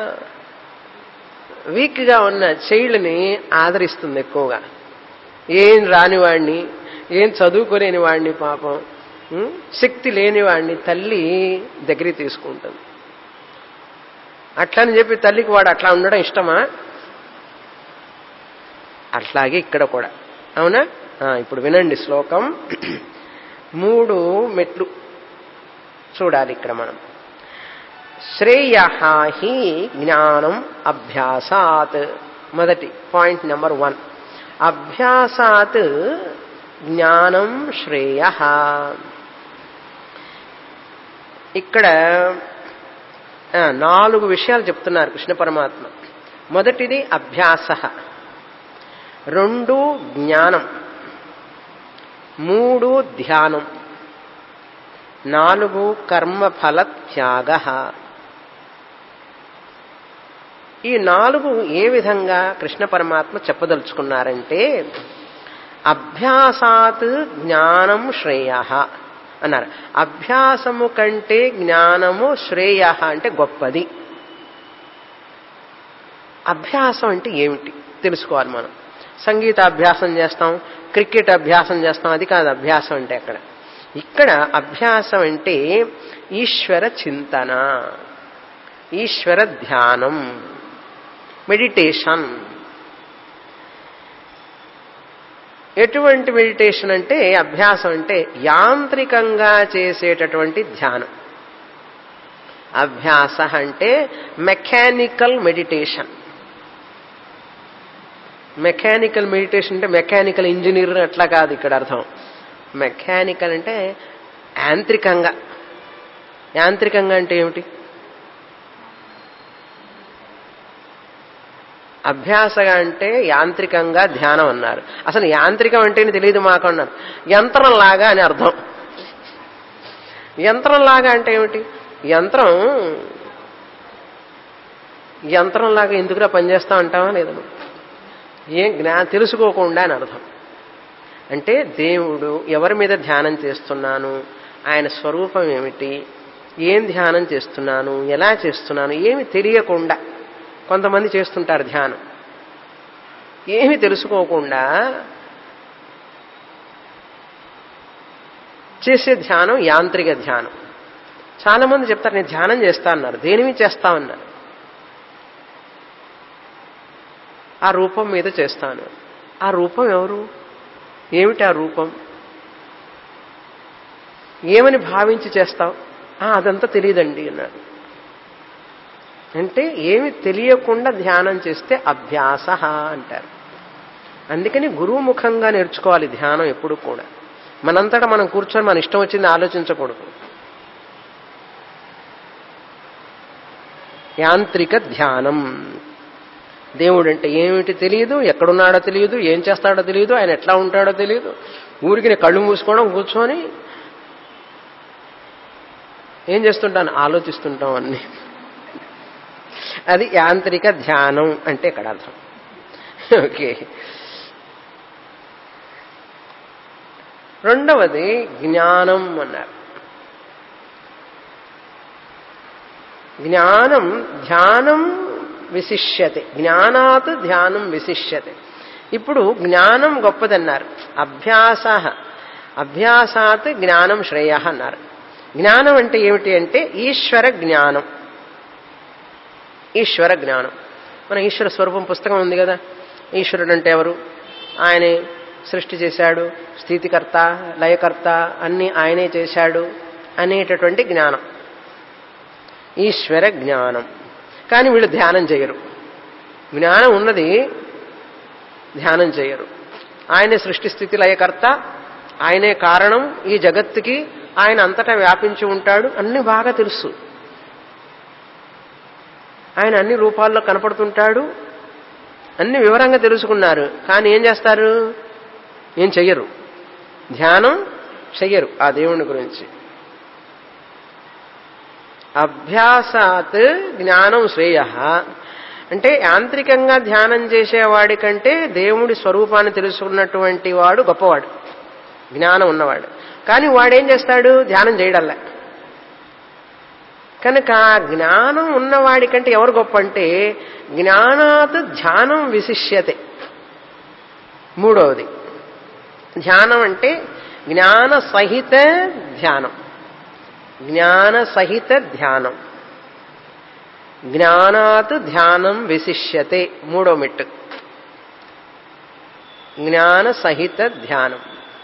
వీక్గా ఉన్న చైల్డ్ని ఆదరిస్తుంది ఎక్కువగా ఏం రానివాడిని ఏం చదువుకోలేని వాడిని పాపం ఉం? శక్తి లేని వాడిని తల్లి దగ్గరికి తీసుకుంటుంది అట్లని చెప్పి తల్లికి వాడు అట్లా ఉండడం ఇష్టమా అట్లాగే ఇక్కడ కూడా అవునా ఆ, ఇప్పుడు వినండి శ్లోకం మూడు మెట్లు చూడాలి ఇక్కడ మనం శ్రేయ హి జ్ఞానం అభ్యాసాత్ మొదటి పాయింట్ నెంబర్ వన్ అభ్యాసాత్ జ్ఞానం శ్రేయ ఇక్కడ ఆ, నాలుగు విషయాలు చెప్తున్నారు కృష్ణ పరమాత్మ మొదటిది అభ్యాస రెండు జ్ఞానం మూడు ధ్యానం నాలుగు కర్మఫల త్యాగ ఈ నాలుగు ఏ విధంగా కృష్ణ పరమాత్మ చెప్పదలుచుకున్నారంటే అభ్యాసాత్ జ్ఞానం శ్రేయ అన్నారు అభ్యాసము కంటే జ్ఞానము శ్రేయ అంటే గొప్పది అభ్యాసం అంటే ఏమిటి తెలుసుకోవాలి మనం సంగీత అభ్యాసం చేస్తాం క్రికెట్ అభ్యాసం చేస్తాం అది కాదు అభ్యాసం అంటే అక్కడ ఇక్కడ అభ్యాసం అంటే ఈశ్వర చింతన ఈశ్వర ధ్యానం మెడిటేషన్ ఎటువంటి మెడిటేషన్ అంటే అభ్యాసం అంటే యాంత్రికంగా చేసేటటువంటి ధ్యానం అభ్యాస అంటే మెకానికల్ మెడిటేషన్ మెకానికల్ మెడిటేషన్ అంటే మెకానికల్ ఇంజనీర్ అట్లా కాదు ఇక్కడ అర్థం మెకానికల్ అంటే యాంత్రికంగా యాంత్రికంగా అంటే ఏమిటి అభ్యాసగా అంటే యాంత్రికంగా ధ్యానం అన్నారు అసలు యాంత్రికం అంటేనే తెలియదు మాకు అన్నారు యంత్రంలాగా అని అర్థం యంత్రంలాగా అంటే ఏమిటి యంత్రం యంత్రంలాగా ఎందుకురా పనిచేస్తా అంటావా లేదా నువ్వు? ఏం జ్ఞా తెలుసుకోకుండా అని అర్థం అంటే దేవుడు ఎవరి మీద ధ్యానం చేస్తున్నాను ఆయన స్వరూపం ఏమిటి ఏం ధ్యానం చేస్తున్నాను ఎలా చేస్తున్నాను ఏమి తెలియకుండా కొంతమంది చేస్తుంటారు ధ్యానం ఏమి తెలుసుకోకుండా చేసే ధ్యానం యాంత్రిక ధ్యానం చాలా మంది చెప్తారు నేను ధ్యానం చేస్తా అన్నారు దేనివి చేస్తా అన్నారు ఆ రూపం మీద చేస్తాను ఆ రూపం ఎవరు ఏమిటి ఆ రూపం ఏమని భావించి చేస్తావు "ఆ, అదంతా తెలియదండి అన్నాడు అంటే ఏమి తెలియకుండా ధ్యానం చేస్తే అభ్యాస అంటారు అందుకని గురువు ముఖంగా నేర్చుకోవాలి ధ్యానం ఎప్పుడు కూడా మనంతటా మనం కూర్చొని మన ఇష్టం వచ్చింది ఆలోచించకూడదు యాంత్రిక ధ్యానం దేవుడు అంటే ఏమిటి తెలియదు ఎక్కడున్నాడో తెలియదు ఏం చేస్తాడో తెలియదు ఆయన ఎట్లా ఉంటాడో తెలియదు ఊరికి కళ్ళు మూసుకోవడం కూర్చొని ఏం చేస్తుంటాను ఆలోచిస్తుంటాం అన్ని అది యాంత్రిక ధ్యానం అంటే ఇక్కడ అర్థం ఓకే రెండవది జ్ఞానం అన్నారు జ్ఞానం ధ్యానం విశిష్యతే జ్ఞానాత్ ధ్యానం విశిష్యతే ఇప్పుడు జ్ఞానం గొప్పదన్నారు అభ్యాస అభ్యాసాత్ జ్ఞానం శ్రేయ అన్నారు జ్ఞానం అంటే ఏమిటి అంటే ఈశ్వర జ్ఞానం ఈశ్వర జ్ఞానం మన ఈశ్వర స్వరూపం పుస్తకం ఉంది కదా ఈశ్వరుడు అంటే ఎవరు ఆయనే సృష్టి చేశాడు స్థితికర్త లయకర్త అన్ని ఆయనే చేశాడు అనేటటువంటి జ్ఞానం ఈశ్వర జ్ఞానం కానీ వీళ్ళు ధ్యానం చేయరు జ్ఞానం ఉన్నది ధ్యానం చేయరు ఆయనే సృష్టి స్థితి లయకర్త ఆయనే కారణం ఈ జగత్తుకి ఆయన అంతటా వ్యాపించి ఉంటాడు అన్ని బాగా తెలుసు ఆయన అన్ని రూపాల్లో కనపడుతుంటాడు అన్ని వివరంగా తెలుసుకున్నారు కానీ ఏం చేస్తారు ఏం చెయ్యరు ధ్యానం చెయ్యరు ఆ దేవుని గురించి అభ్యాసాత్ జ్ఞానం శ్రేయ అంటే యాంత్రికంగా ధ్యానం చేసేవాడి కంటే దేవుడి స్వరూపాన్ని తెలుసుకున్నటువంటి వాడు గొప్పవాడు జ్ఞానం ఉన్నవాడు కానీ వాడేం చేస్తాడు ధ్యానం చేయడల్లా కనుక జ్ఞానం ఉన్నవాడి కంటే ఎవరు గొప్ప అంటే జ్ఞానాత్ ధ్యానం విశిష్యతే మూడవది ధ్యానం అంటే జ్ఞాన సహిత ధ్యానం జ్ఞాన సహిత ధ్యానం జ్ఞానాత్ ధ్యానం విశిష్యతే మూడో మెట్టు జ్ఞాన సహిత ధ్యానం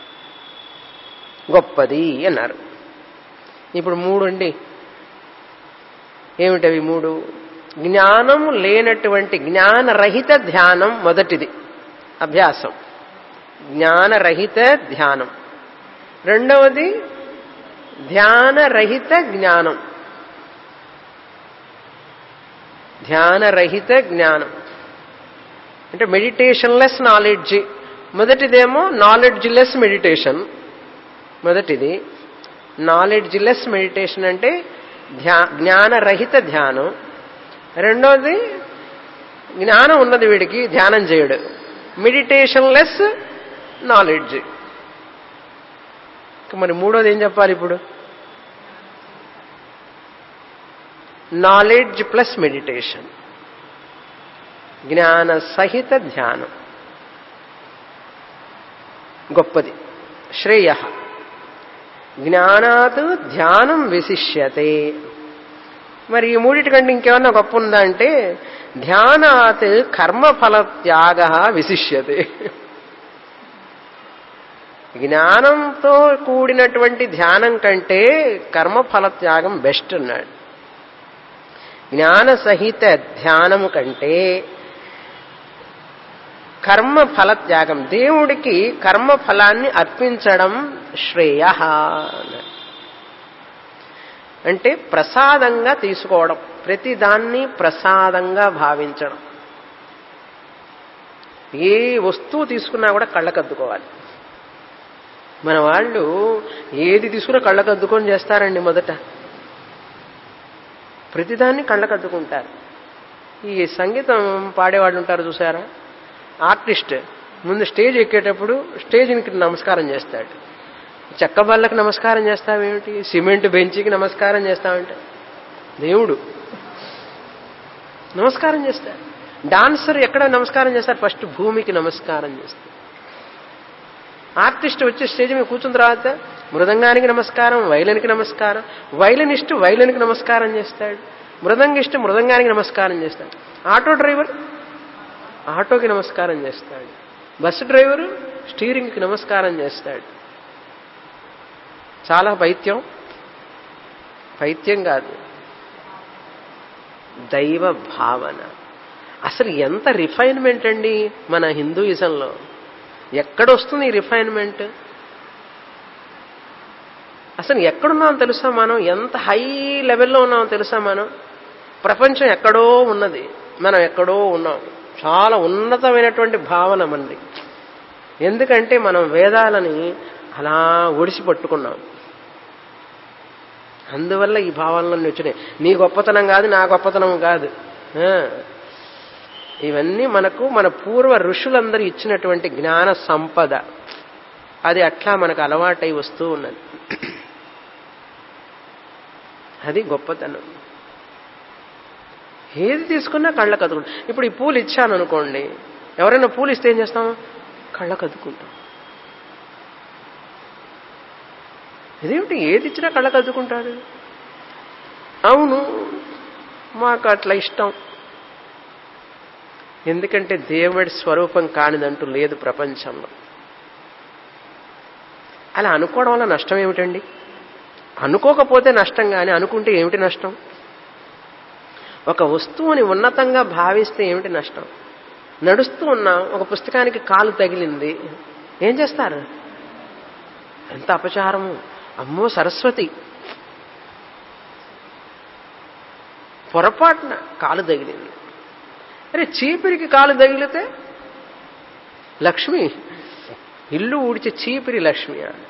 గొప్పది అన్నారు ఇప్పుడు మూడు అండి ఏమిటవి మూడు జ్ఞానం లేనటువంటి జ్ఞానరహిత ధ్యానం మొదటిది అభ్యాసం జ్ఞానరహిత ధ్యానం రెండవది ధ్యానరహిత జ్ఞానం ధ్యానరహిత జ్ఞానం అంటే మెడిటేషన్ లెస్ నాలెడ్జ్ మొదటిదేమో నాలెడ్జ్ లెస్ మెడిటేషన్ మొదటిది నాలెడ్జ్ లెస్ మెడిటేషన్ అంటే ధ్యా జ్ఞానరహిత ధ్యానం రెండోది జ్ఞానం ఉన్నది వీడికి ధ్యానం చేయడు మెడిటేషన్ లెస్ నాలెడ్జ్ మరి మూడోది ఏం చెప్పాలి ఇప్పుడు నాలెడ్జ్ ప్లస్ మెడిటేషన్ జ్ఞాన సహిత ధ్యానం గొప్పది శ్రేయ జ్ఞానాత్ ధ్యానం విశిష్యతే మరి ఈ మూడిటికంటే ఇంకేమన్నా గొప్ప ఉందా అంటే ధ్యానాత్ కర్మఫల త్యాగ విశిష్యతే జ్ఞానంతో కూడినటువంటి ధ్యానం కంటే కర్మఫల త్యాగం బెస్ట్ అన్నాడు జ్ఞాన సహిత ధ్యానము కంటే కర్మ ఫల త్యాగం దేవుడికి కర్మ ఫలాన్ని అర్పించడం శ్రేయ అంటే ప్రసాదంగా తీసుకోవడం ప్రతిదాన్ని ప్రసాదంగా భావించడం ఏ వస్తువు తీసుకున్నా కూడా కళ్ళకద్దుకోవాలి మన వాళ్ళు ఏది తీసుకున్నా కళ్ళకద్దుకొని చేస్తారండి మొదట ప్రతిదాన్ని కళ్ళకద్దుకుంటారు ఈ సంగీతం పాడేవాళ్ళు ఉంటారు చూసారా ఆర్టిస్ట్ ముందు స్టేజ్ ఎక్కేటప్పుడు స్టేజ్కి నమస్కారం చేస్తాడు చెక్క బళ్ళకి నమస్కారం చేస్తావేమిటి సిమెంట్ బెంచికి నమస్కారం చేస్తావంటే దేవుడు నమస్కారం చేస్తాడు డాన్సర్ ఎక్కడ నమస్కారం చేస్తారు ఫస్ట్ భూమికి నమస్కారం చేస్తారు ఆర్టిస్ట్ వచ్చే స్టేజ్ మీద కూర్చున్న తర్వాత మృదంగానికి నమస్కారం వైలన్కి నమస్కారం వైలనిస్ట్ వైలన్కి నమస్కారం చేస్తాడు మృదంగిస్ట్ మృదంగానికి నమస్కారం చేస్తాడు ఆటో డ్రైవర్ ఆటోకి నమస్కారం చేస్తాడు బస్సు డ్రైవరు స్టీరింగ్కి నమస్కారం చేస్తాడు చాలా పైత్యం పైత్యం కాదు దైవ భావన అసలు ఎంత రిఫైన్మెంట్ అండి మన హిందూయిజంలో ఎక్కడొస్తుంది ఈ రిఫైన్మెంట్ అసలు ఎక్కడున్నామో తెలుసా మనం ఎంత హై లెవెల్లో ఉన్నామో తెలుసా మనం ప్రపంచం ఎక్కడో ఉన్నది మనం ఎక్కడో ఉన్నాం చాలా ఉన్నతమైనటువంటి భావన మనది ఎందుకంటే మనం వేదాలని అలా ఒడిసి పట్టుకున్నాం అందువల్ల ఈ భావనలన్నీ వచ్చినాయి నీ గొప్పతనం కాదు నా గొప్పతనం కాదు ఆ. ఇవన్నీ మనకు మన పూర్వ ఋషులందరూ ఇచ్చినటువంటి జ్ఞాన సంపద అది అట్లా మనకు అలవాటై వస్తూ ఉన్నది అది గొప్పతనం ఏది తీసుకున్నా కళ్ళకు అదుకుంటాం ఇప్పుడు ఈ పూలు ఇచ్చాను అనుకోండి ఎవరైనా పూలు ఇస్తే ఏం చేస్తాం కళ్ళకు అద్దుకుంటాం ఇదేమిటి ఏది ఇచ్చినా కళ్ళకు అద్దుకుంటారు అవును మాకు అట్లా ఇష్టం ఎందుకంటే దేవుడి స్వరూపం కానిదంటూ లేదు ప్రపంచంలో అలా అనుకోవడం వల్ల నష్టం ఏమిటండి అనుకోకపోతే నష్టం కానీ అనుకుంటే ఏమిటి నష్టం ఒక వస్తువుని ఉన్నతంగా భావిస్తే ఏమిటి నష్టం నడుస్తూ ఉన్నాం ఒక పుస్తకానికి కాలు తగిలింది ఏం చేస్తారు ఎంత అపచారము అమ్మో సరస్వతి పొరపాటున కాలు తగిలింది అరే చీపిరికి కాలు తగిలితే లక్ష్మి ఇల్లు ఊడిచే చీపిరి లక్ష్మి అని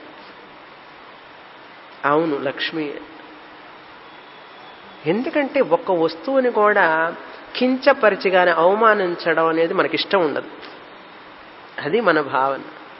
అవును లక్ష్మి ఎందుకంటే ఒక్క వస్తువుని కూడా కించపరిచిగానే అవమానించడం అనేది మనకి ఇష్టం ఉండదు అది మన భావన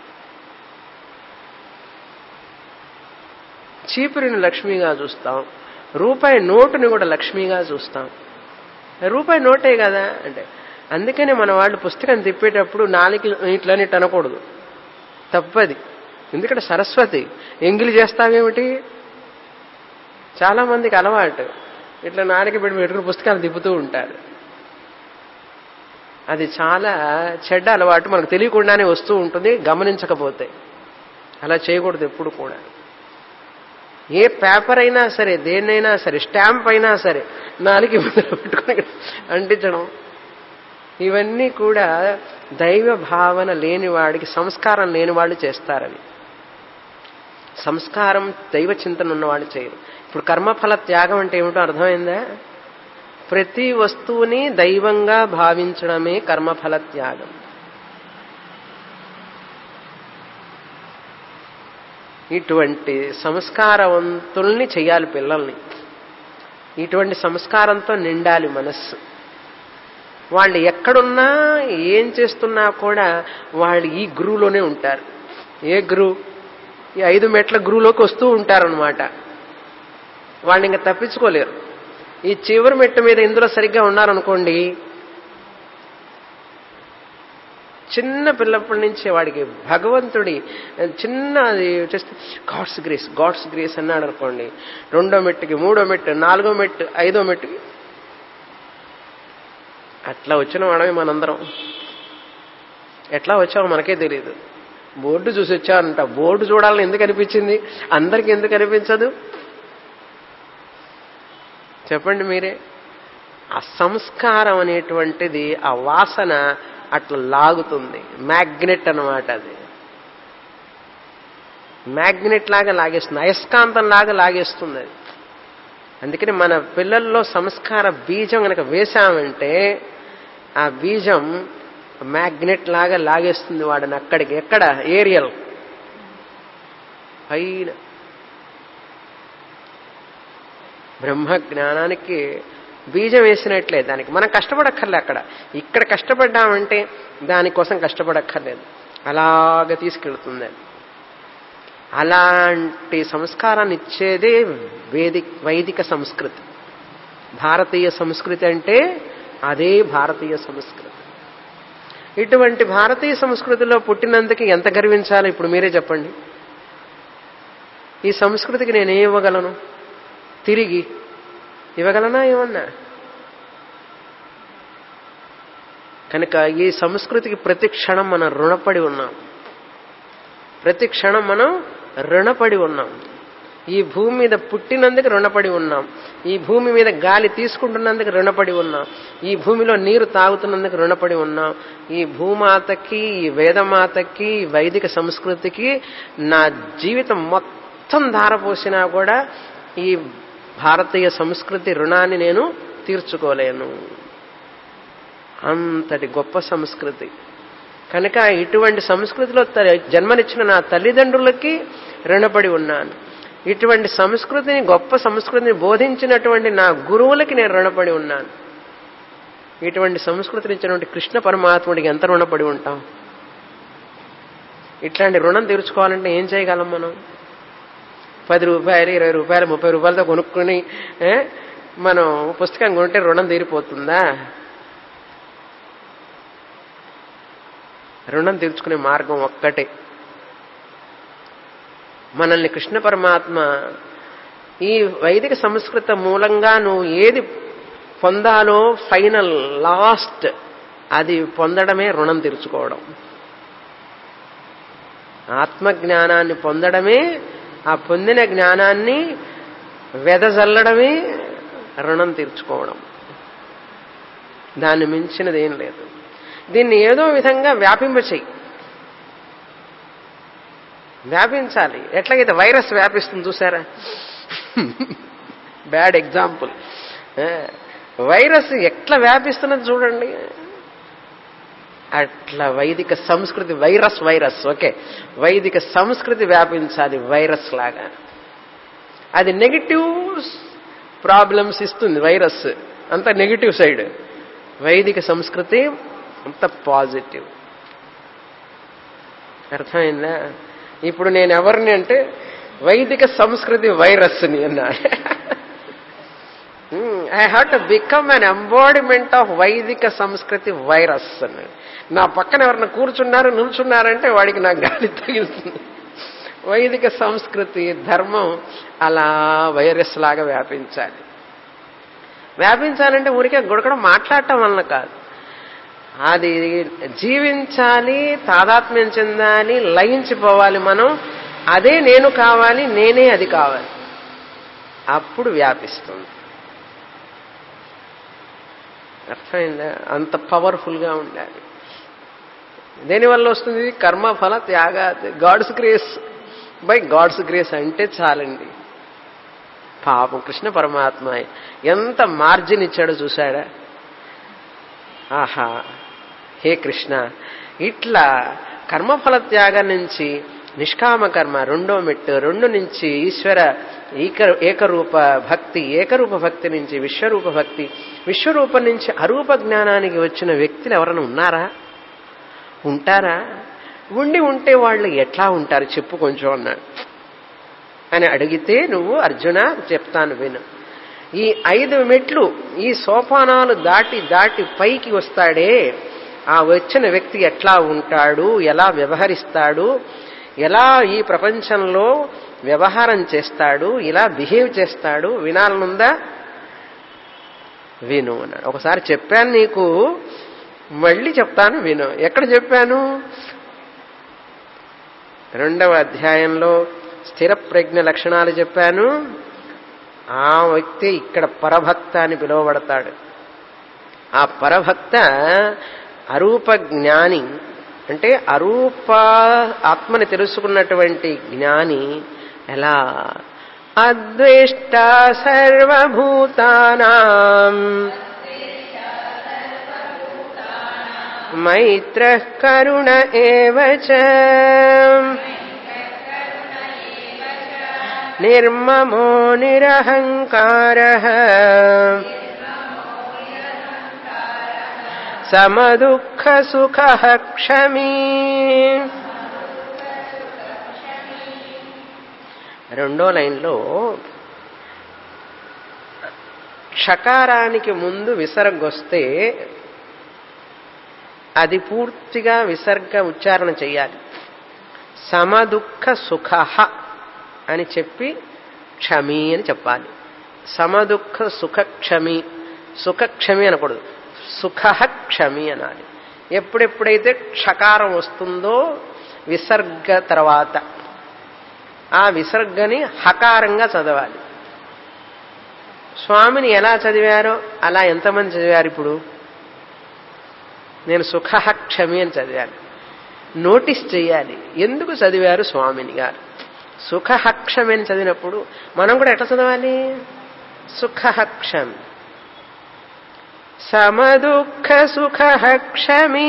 చీపురిని లక్ష్మిగా చూస్తాం రూపాయి నోటుని కూడా లక్ష్మిగా చూస్తాం రూపాయి నోటే కదా అంటే అందుకనే మన వాళ్ళు పుస్తకం తిప్పేటప్పుడు నాలుగు ఇట్లని అనకూడదు తప్పది ఎందుకంటే సరస్వతి ఎంగిలి చేస్తావేమిటి చాలా మందికి అలవాటు ఇట్లా నాలుగు పెట్టి పెట్టుకుని పుస్తకాలు తిప్పుతూ ఉంటారు అది చాలా చెడ్డ అలవాటు మనకు తెలియకుండానే వస్తూ ఉంటుంది గమనించకపోతే అలా చేయకూడదు ఎప్పుడు కూడా ఏ పేపర్ అయినా సరే దేన్నైనా సరే స్టాంప్ అయినా సరే నాలుగు పెట్టుకుని అంటించడం ఇవన్నీ కూడా దైవ భావన లేని వాడికి సంస్కారం లేని వాళ్ళు చేస్తారవి సంస్కారం దైవ చింతన ఉన్నవాళ్ళు చేయరు ఇప్పుడు కర్మఫల త్యాగం అంటే ఏమిటో అర్థమైందా ప్రతి వస్తువుని దైవంగా భావించడమే కర్మఫల త్యాగం ఇటువంటి సంస్కారవంతుల్ని చెయ్యాలి పిల్లల్ని ఇటువంటి సంస్కారంతో నిండాలి మనస్సు వాళ్ళు ఎక్కడున్నా ఏం చేస్తున్నా కూడా వాళ్ళు ఈ గురువులోనే ఉంటారు ఏ గురువు ఈ ఐదు మెట్ల గురువులోకి వస్తూ ఉంటారనమాట వాళ్ళు ఇంకా తప్పించుకోలేరు ఈ చివరి మెట్టు మీద ఇందులో సరిగ్గా ఉన్నారనుకోండి చిన్న పిల్లప్పటి నుంచి వాడికి భగవంతుడి చిన్న అది చేస్తే గాడ్స్ గ్రేస్ గాడ్స్ గ్రేస్ అన్నాడు అనుకోండి రెండో మెట్టుకి మూడో మెట్టు నాలుగో మెట్టు ఐదో మెట్టుకి అట్లా వచ్చిన వాడమే మనందరం ఎట్లా వచ్చామో మనకే తెలియదు బోర్డు చూసి వచ్చానంట బోర్డు చూడాలని ఎందుకు అనిపించింది అందరికి ఎందుకు అనిపించదు చెప్పండి మీరే ఆ సంస్కారం అనేటువంటిది ఆ వాసన అట్లా లాగుతుంది మ్యాగ్నెట్ అనమాట అది మ్యాగ్నెట్ లాగా లాగేస్తుంది అయస్కాంతం లాగా లాగేస్తుంది అది అందుకని మన పిల్లల్లో సంస్కార బీజం కనుక వేశామంటే ఆ బీజం మ్యాగ్నెట్ లాగా లాగేస్తుంది వాడిని అక్కడికి ఎక్కడ ఏరియల్ పైన బ్రహ్మ జ్ఞానానికి బీజం వేసినట్లే దానికి మనం కష్టపడక్కర్లే అక్కడ ఇక్కడ కష్టపడ్డామంటే దానికోసం కష్టపడక్కర్లేదు అలాగ తీసుకెళ్తుంది అది అలాంటి సంస్కారాన్ని ఇచ్చేదే వేదిక వైదిక సంస్కృతి భారతీయ సంస్కృతి అంటే అదే భారతీయ సంస్కృతి ఇటువంటి భారతీయ సంస్కృతిలో పుట్టినందుకు ఎంత గర్వించాలో ఇప్పుడు మీరే చెప్పండి ఈ సంస్కృతికి నేనేం ఇవ్వగలను తిరిగి ఇవ్వగలనా ఏమన్నా కనుక ఈ సంస్కృతికి ప్రతి క్షణం మనం రుణపడి ఉన్నాం ప్రతి క్షణం మనం రుణపడి ఉన్నాం ఈ భూమి మీద పుట్టినందుకు రుణపడి ఉన్నాం ఈ భూమి మీద గాలి తీసుకుంటున్నందుకు రుణపడి ఉన్నాం ఈ భూమిలో నీరు తాగుతున్నందుకు రుణపడి ఉన్నాం ఈ భూమాతకి ఈ వేదమాతకి ఈ వైదిక సంస్కృతికి నా జీవితం మొత్తం ధారపోసినా కూడా ఈ భారతీయ సంస్కృతి రుణాన్ని నేను తీర్చుకోలేను అంతటి గొప్ప సంస్కృతి కనుక ఇటువంటి సంస్కృతిలో త- జన్మనిచ్చిన నా తల్లిదండ్రులకి రుణపడి ఉన్నాను ఇటువంటి సంస్కృతిని గొప్ప సంస్కృతిని బోధించినటువంటి నా గురువులకి నేను రుణపడి ఉన్నాను ఇటువంటి సంస్కృతిని ఇచ్చినటువంటి కృష్ణ పరమాత్ముడికి ఎంత రుణపడి ఉంటాం ఇట్లాంటి రుణం తీర్చుకోవాలంటే ఏం చేయగలం మనం పది రూపాయలు ఇరవై రూపాయలు ముప్పై రూపాయలతో కొనుక్కుని ఏ, మనం పుస్తకం కొంటే రుణం తీరిపోతుందా రుణం తీర్చుకునే మార్గం ఒక్కటే మనల్ని కృష్ణ పరమాత్మ ఈ వైదిక సంస్కృత మూలంగా నువ్వు ఏది పొందాలో ఫైనల్ లాస్ట్ అది పొందడమే రుణం తీర్చుకోవడం ఆత్మజ్ఞానాన్ని పొందడమే ఆ పొందిన జ్ఞానాన్ని వెదజల్లడమే రుణం తీర్చుకోవడం దాన్ని మించినది ఏం లేదు దీన్ని ఏదో విధంగా వ్యాపింపచేయి వ్యాపించాలి ఎట్లాగైతే వైరస్ వ్యాపిస్తుంది చూసారా బ్యాడ్ ఎగ్జాంపుల్ వైరస్ ఎట్లా వ్యాపిస్తున్నది చూడండి అట్లా వైదిక సంస్కృతి వైరస్ వైరస్ ఓకే వైదిక సంస్కృతి వ్యాపించాలి వైరస్ లాగా అది నెగిటివ్ ప్రాబ్లమ్స్ ఇస్తుంది వైరస్ అంత నెగిటివ్ సైడ్ వైదిక సంస్కృతి అంత పాజిటివ్ అర్థమైందా ఇప్పుడు నేను ఎవరిని అంటే వైదిక సంస్కృతి వైరస్ని అన్నా I have to become an embodiment of వైదిక సంస్కృతి వైరస్ అన్నాడు నా పక్కన ఎవరన్నా కూర్చున్నారు నిల్చున్నారంటే వాడికి నా గాలి తగిలుతుంది వైదిక సంస్కృతి ధర్మం అలా వైరస్ లాగా వ్యాపించాలి వ్యాపించాలంటే ఊరికే గుడకడం మాట్లాడటం వలన కాదు అది జీవించాలి తాదాత్మ్యం చెందాలి లయించిపోవాలి మనం అదే నేను కావాలి నేనే అది కావాలి అప్పుడు వ్యాపిస్తుంది అర్థమైందా అంత పవర్ఫుల్గా ఉండాలి దేనివల్ల వస్తుంది కర్మ ఫల త్యాగ God's grace by God's grace అంటే చాలండి పాపం కృష్ణ పరమాత్మ ఎంత మార్జిన్ ఇచ్చాడో చూశాడా ఆహా హే కృష్ణ ఇట్లా కర్మఫల త్యాగం నుంచి నిష్కామ కర్మ రెండో మెట్టు రెండు నుంచి ఈశ్వర ఏక ఏకరూప భక్తి ఏకరూప భక్తి నుంచి విశ్వరూప భక్తి విశ్వరూపం నుంచి అరూప జ్ఞానానికి వచ్చిన వ్యక్తులు ఎవరైనా ఉన్నారా ఉంటారా ఉండి ఉంటే వాళ్ళు ఎట్లా ఉంటారు చెప్పు కొంచెం అన్నాడు అని అడిగితే నువ్వు అర్జున చెప్తాను విను ఈ ఐదు మెట్లు ఈ సోపానాలు దాటి దాటి పైకి వస్తాడే ఆ వచ్చిన వ్యక్తి ఎట్లా ఉంటాడు ఎలా వ్యవహరిస్తాడు ఎలా ఈ ప్రపంచంలో వ్యవహారం చేస్తాడు ఇలా బిహేవ్ చేస్తాడు వినాలనుందా విను అన్నాడు ఒకసారి చెప్పాను నీకు మళ్ళీ చెప్తాను విను ఎక్కడ చెప్పాను రెండవ అధ్యాయంలో స్థిర ప్రజ్ఞ లక్షణాలు చెప్పాను ఆ వ్యక్తి ఇక్కడ పరభక్త అని పిలువబడతాడు ఆ పరభక్త అరూప జ్ఞాని అంటే అరూప ఆత్మని తెలుసుకున్నటువంటి జ్ఞాని ఎలా అద్వేష్ట సర్వభూతానాం మైత్ర కరుణ ఏవ చ నిర్మమో నిరహంకార సమదుఃఖ సుఖ క్షమీ రెండో లైన్లో షకారానికి ముందు విసర్గొస్తే అది పూర్తిగా విసర్గ ఉచ్చారణ చేయాలి సమదుఃఖ సుఖ అని చెప్పి క్షమి అని చెప్పాలి సమదుఃఖ సుఖ క్షమి సుఖ క్షమి అనకూడదు సుఖ క్షమి అనాలి ఎప్పుడెప్పుడైతే క్షకారం వస్తుందో విసర్గ తర్వాత ఆ విసర్గని హకారంగా చదవాలి స్వామిని ఎలా చదివారో అలా ఎంతమంది చదివారు ఇప్పుడు నేను సుఖ క్షమి అని చదివాను నోటీస్ చేయాలి ఎందుకు చదివారు స్వామిని గారు సుఖ క్షమి అని చదివినప్పుడు మనం కూడా ఎట్లా చదవాలి సుఖ క్షమి సమదుఃఖ సుఖ క్షమీ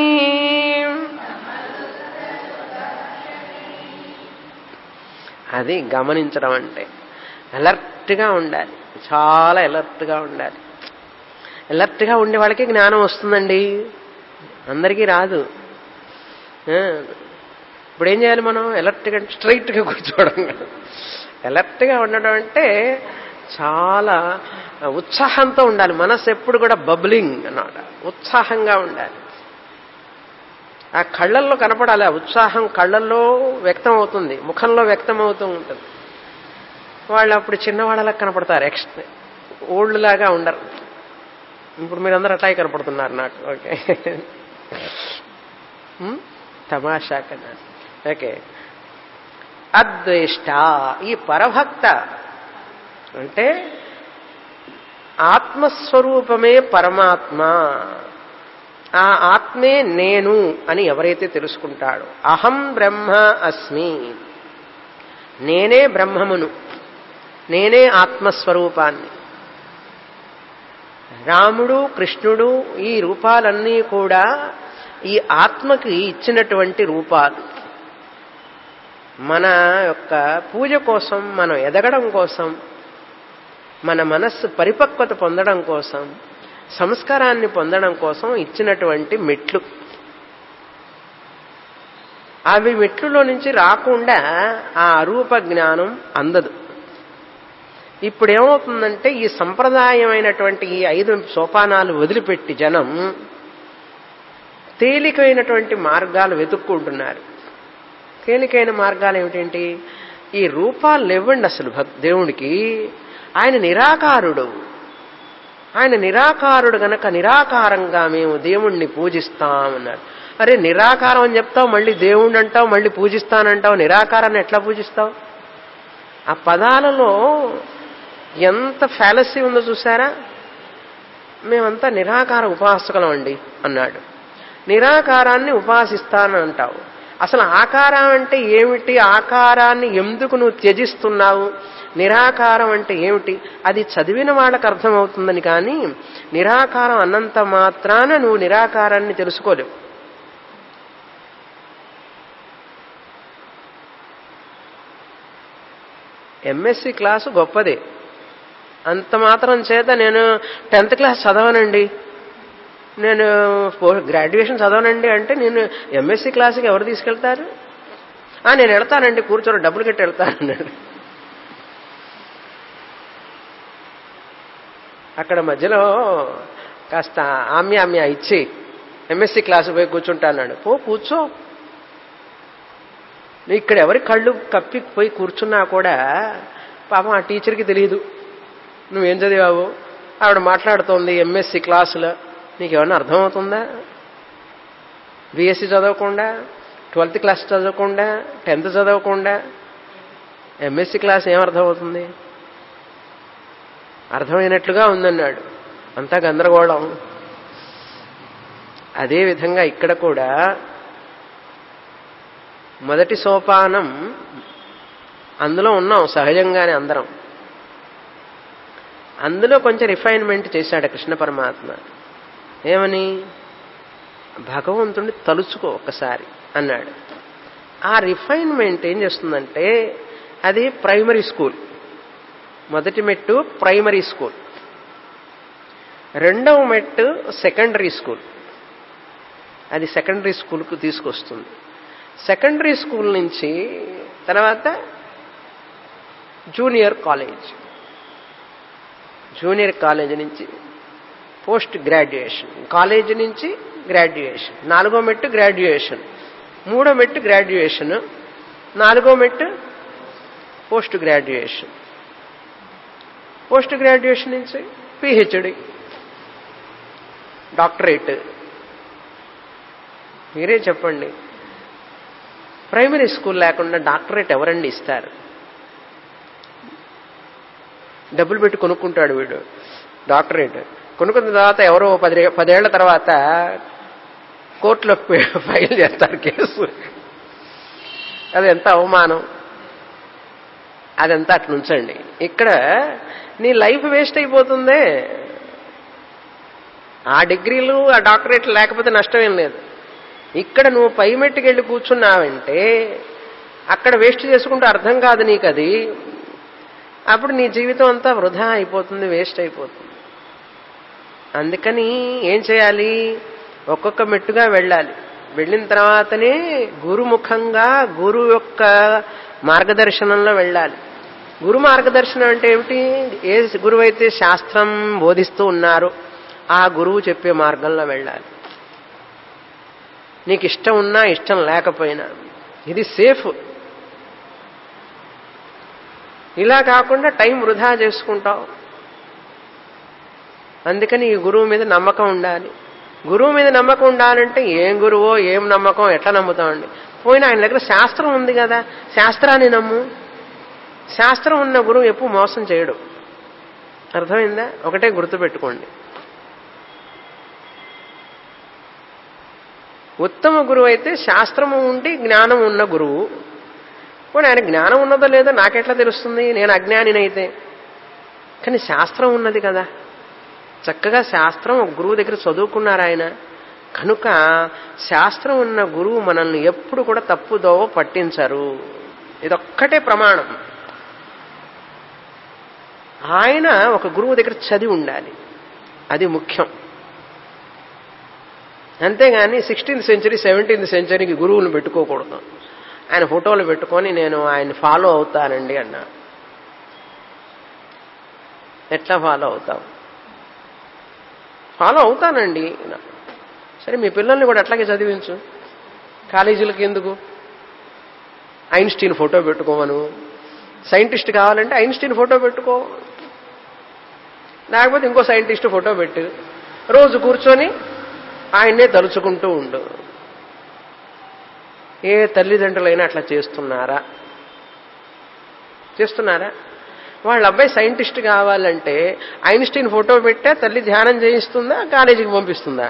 అది గమనించడం అంటే అలర్ట్గా ఉండాలి చాలా అలర్ట్గా ఉండాలి అలర్ట్గా ఉండే వాళ్ళకి జ్ఞానం వస్తుందండి అందరికీ రాదు ఆ, ఇప్పుడు ఏం చేయాలి మనం అలర్ట్గా స్ట్రైట్గా కూర్చోవడం అలర్ట్గా ఉండడం అంటే చాలా ఉత్సాహంతో ఉండాలి మనసు ఎప్పుడు కూడా బబ్లింగ్ అన్నమాట ఉత్సాహంగా ఉండాలి ఆ కళ్ళల్లో కనపడాలి ఆ ఉత్సాహం కళ్ళల్లో వ్యక్తం అవుతుంది ముఖంలో వ్యక్తం అవుతూ ఉంటుంది వాళ్ళు అప్పుడు చిన్నవాళ్ళలా కనపడతారు ఎక్స్ ఓల్డ్ లాగా ఉండరు ఇప్పుడు మీరందరూ అట్లాగే కనపడుతున్నారు నాకు ఓకే ఉమ్, తమాషా కదా ఓకే అద్వేష్ట ఈ పరభక్త అంటే ఆత్మస్వరూపమే పరమాత్మ ఆ ఆత్మే నేను అని ఎవరైతే తెలుసుకుంటాడో అహం బ్రహ్మ అస్మి నేనే బ్రహ్మమును నేనే ఆత్మస్వరూపాన్ని రాముడు కృష్ణుడు ఈ రూపాలన్నీ కూడా ఈ ఆత్మకి ఇచ్చినటువంటి రూపాలు మన యొక్క పూజ కోసం మనం ఎదగడం కోసం మన మనస్సు పరిపక్వత పొందడం కోసం సంస్కారాన్ని పొందడం కోసం ఇచ్చినటువంటి మెట్లు అవి మెట్లులో నుంచి రాకుండా ఆ అరూప జ్ఞానం అందదు ఇప్పుడు ఏమవుతుందంటే ఈ సంప్రదాయమైనటువంటి ఈ ఐదు సోపానాలు వదిలిపెట్టి జనం తేలికైనటువంటి మార్గాలు వెతుక్కుంటున్నారు తేలికైన మార్గాలు ఏమిటంటి ఈ రూపాలు ఇవ్వండి అసలు భక్ దేవుడికి ఆయన నిరాకారుడు ఆయన నిరాకారుడు గనక నిరాకారంగా మేము దేవుణ్ణి పూజిస్తామన్నారు అరే నిరాకారం అని చెప్తావు మళ్ళీ దేవుణ్ణి అంటావు మళ్ళీ పూజిస్తానంటావు నిరాకారాన్ని ఎట్లా పూజిస్తావు ఆ పదాలలో ఎంత ఫ్యాలసీ ఉందో చూసారా మేమంతా నిరాకార ఉపాసకులం అండి అన్నాడు నిరాకారాన్ని ఉపాసిస్తాను అంటావు అసలు ఆకారం అంటే ఏమిటి ఆకారాన్ని ఎందుకు నువ్వు త్యజిస్తున్నావు నిరాకారం అంటే ఏమిటి అది చదివిన వాళ్ళకి అర్థమవుతుందని కానీ నిరాకారం అన్నంత మాత్రాన నువ్వు నిరాకారాన్ని తెలుసుకోలేవు ఎంఎస్సి క్లాసు గొప్పదే అంత మాత్రం చేత నేను టెన్త్ క్లాస్ చదవనండి నేను గ్రాడ్యుయేషన్ చదవనండి అంటే నేను ఎంఎస్సి క్లాస్కి ఎవరు తీసుకెళ్తారు "ఆ, నేను వెళ్తానండి కూర్చొని డబ్బులు కట్టి వెళ్తానన్నాడు అక్కడ మధ్యలో కాస్త ఆమ్య ఆమ్య ఇచ్చి ఎంఎస్సి క్లాసు పోయి కూర్చుంటా అన్నాడు పో కూర్చో నువ్వు ఇక్కడ ఎవరి కళ్ళు కప్పి పోయి కూర్చున్నా కూడా పాపం ఆ టీచర్కి తెలియదు నువ్వేం చదివావు ఆవిడ మాట్లాడుతోంది ఎంఎస్సి క్లాసులో నీకేమన్నా అర్థమవుతుందా బీఎస్సీ చదవకుండా ట్వెల్త్ క్లాస్ చదవకుండా టెన్త్ చదవకుండా ఎంఎస్సి క్లాస్ ఏం అర్థమవుతుంది అర్థమైనట్లుగా ఉందన్నాడు అంతా గందరగోళం అదేవిధంగా ఇక్కడ కూడా మొదటి సోపానం అందులో ఉన్నాం సహజంగానే అందరం అందులో కొంచెం రిఫైన్మెంట్ చేశాడు కృష్ణ పరమాత్మ ఏమని భగవంతుడిని తలుచుకో ఒక్కసారి అన్నాడు ఆ రిఫైన్మెంట్ ఏం చేస్తుందంటే అది ప్రైమరీ స్కూల్ మొదటి మెట్టు ప్రైమరీ స్కూల్ రెండవ మెట్టు సెకండరీ స్కూల్ అది సెకండరీ స్కూల్కు తీసుకొస్తుంది సెకండరీ స్కూల్ నుంచి తర్వాత జూనియర్ కాలేజ్ జూనియర్ కాలేజ్ నుంచి పోస్ట్ గ్రాడ్యుయేషన్ కాలేజ్ నుంచి గ్రాడ్యుయేషన్ నాలుగో మెట్టు గ్రాడ్యుయేషన్ మూడో మెట్టు గ్రాడ్యుయేషన్ నాలుగో మెట్టు పోస్ట్ గ్రాడ్యుయేషన్ పోస్ట్ గ్రాడ్యుయేషన్ నుంచి పిహెచ్డి డాక్టరేట్ మీరే చెప్పండి ప్రైమరీ స్కూల్ లేకుండా డాక్టరేట్ ఎవరండి ఇస్తారు డబ్బులు పెట్టి కొనుక్కుంటాడు వీడు డాక్టరేట్ కొనుక్కున్న తర్వాత ఎవరో పది పదేళ్ల తర్వాత కోర్టులో ఫైల్ చేస్తారు కేసు అది ఎంత అవమానం అదంతా అట్లా ఉంచండి ఇక్కడ నీ లైఫ్ వేస్ట్ అయిపోతుందే ఆ డిగ్రీలు ఆ డాక్టరేట్లు లేకపోతే నష్టమేం లేదు ఇక్కడ నువ్వు పై మెట్టుకు వెళ్ళి కూర్చున్నావంటే అక్కడ వేస్ట్ చేసుకుంటూ అర్థం కాదు నీకు అది అప్పుడు నీ జీవితం అంతా వృధా అయిపోతుంది వేస్ట్ అయిపోతుంది అందుకని ఏం చేయాలి ఒక్కొక్క మెట్టుగా వెళ్ళాలి వెళ్ళిన తర్వాతనే గురుముఖంగా గురు యొక్క మార్గదర్శనంలో వెళ్ళాలి గురు మార్గదర్శనం అంటే ఏమిటి ఏ గురువు అయితే శాస్త్రం బోధిస్తూ ఉన్నారో ఆ గురువు చెప్పే మార్గంలో వెళ్ళాలి నీకు ఇష్టం ఉన్నా ఇష్టం లేకపోయినా ఇది సేఫ్ ఇలా కాకుండా టైం వృధా చేసుకుంటావు అందుకని ఈ గురువు మీద నమ్మకం ఉండాలి గురువు మీద నమ్మకం ఉండాలంటే ఏం గురువో ఏం నమ్మకం ఎట్లా నమ్ముతామండి పోయినా ఆయన దగ్గర శాస్త్రం ఉంది కదా శాస్త్రాన్ని నమ్ము శాస్త్రం ఉన్న గురువు ఎప్పుడు మోసం చేయడు అర్థమైందా ఒకటే గుర్తుపెట్టుకోండి ఉత్తమ గురువు అయితే శాస్త్రము ఉండి జ్ఞానం ఉన్న గురువు పోనీ ఆయన జ్ఞానం ఉన్నదో లేదో నాకెట్లా తెలుస్తుంది నేను అజ్ఞానినైతే కానీ శాస్త్రం ఉన్నది కదా చక్కగా శాస్త్రం ఒక గురువు దగ్గర చదువుకున్నారు ఆయన కనుక శాస్త్రం ఉన్న గురువు మనల్ని ఎప్పుడు కూడా తప్పుదోవ పట్టించరు ఇదొక్కటే ప్రమాణం ఆయన ఒక గురువు దగ్గర చదివి ఉండాలి అది ముఖ్యం అంతేగాని సిక్స్టీన్త్ సెంచరీ సెవెంటీన్త్ సెంచరీకి గురువుని పెట్టుకోకూడదు ఆయన ఫోటోలు పెట్టుకొని నేను ఆయన ఫాలో అవుతానండి అన్నా ఎట్లా ఫాలో అవుతావు ఫాలో అవుతానండి సరే మీ పిల్లల్ని కూడా అట్లాగే చదివించు కాలేజీలకు ఎందుకు ఐన్స్టీన్ ఫోటో పెట్టుకోమను సైంటిస్ట్ కావాలంటే ఐన్స్టీన్ ఫోటో పెట్టుకో లేకపోతే ఇంకో సైంటిస్ట్ ఫోటో పెట్టు రోజు కూర్చొని ఆయన్నే తలుచుకుంటూ ఉండు ఏ తల్లిదండ్రులైనా అట్లా చేస్తున్నారా చేస్తున్నారా వాళ్ళ అబ్బాయి సైంటిస్ట్ కావాలంటే ఐన్స్టీన్ ఫోటో పెట్టా తల్లి ధ్యానం చేయిస్తుందా కాలేజీకి పంపిస్తుందా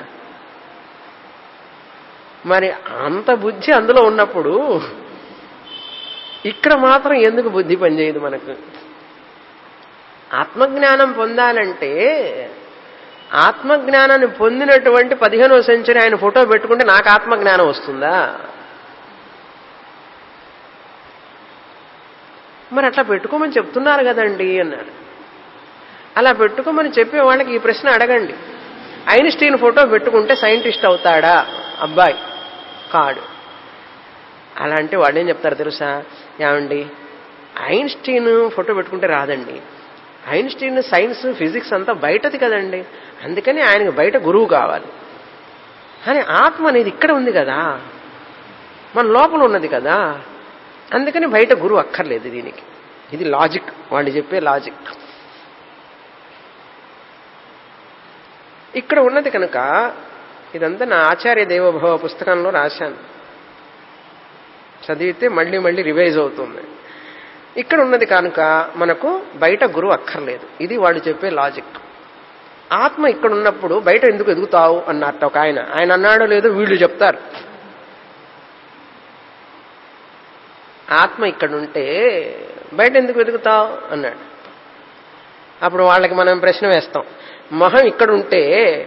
మరి అంత బుద్ధి అందులో ఉన్నప్పుడు ఇక్కడ మాత్రం ఎందుకు బుద్ధి పనిచేయదు మనకు ఆత్మజ్ఞానం పొందాలంటే ఆత్మజ్ఞానాన్ని పొందినటువంటి పదిహేనవ సెంచరీ ఆయన ఫోటో పెట్టుకుంటే నాకు ఆత్మజ్ఞానం వస్తుందా మరి అట్లా పెట్టుకోమని చెప్తున్నారు కదండి అన్నాడు అలా పెట్టుకోమని చెప్పే వాళ్ళకి ఈ ప్రశ్న అడగండి ఐన్స్టీన్ ఫోటో పెట్టుకుంటే సైంటిస్ట్ అవుతాడా అబ్బాయి కాడు అలా అంటే వాళ్ళు ఏం చెప్తారు తెలుసా ఏమండి ఐన్స్టీన్ ఫోటో పెట్టుకుంటే రాదండి ఐన్స్టీన్ సైన్స్ ఫిజిక్స్ అంతా బయటది కదండి అందుకని ఆయనకు బయట గురువు కావాలి కానీ ఆత్మ అనేది ఇక్కడ ఉంది కదా మన లోపల ఉన్నది కదా అందుకని బయట గురువు అక్కర్లేదు దీనికి ఇది లాజిక్ వాళ్ళు చెప్పే లాజిక్ ఇక్కడ ఉన్నది కనుక ఇదంతా నా ఆచార్య దేవభవ పుస్తకంలో రాశాను చదివితే మళ్ళీ మళ్ళీ రివైజ్ అవుతుంది ఇక్కడ ఉన్నది కనుక మనకు బయట గురువు అక్కర్లేదు ఇది వాళ్ళు చెప్పే లాజిక్ ఆత్మ ఇక్కడ ఉన్నప్పుడు బయట ఎందుకు ఎదుగుతావు అన్నట్టు ఒక ఆయన ఆయన అన్నాడో లేదో వీళ్ళు చెప్తారు ఆత్మ ఇక్కడ ఉంటే బయట ఎందుకు వెతుకుతావు అన్నాడు అప్పుడు వాళ్ళకి మనం ప్రశ్న వేస్తాం మొహం ఇక్కడ ఉంటే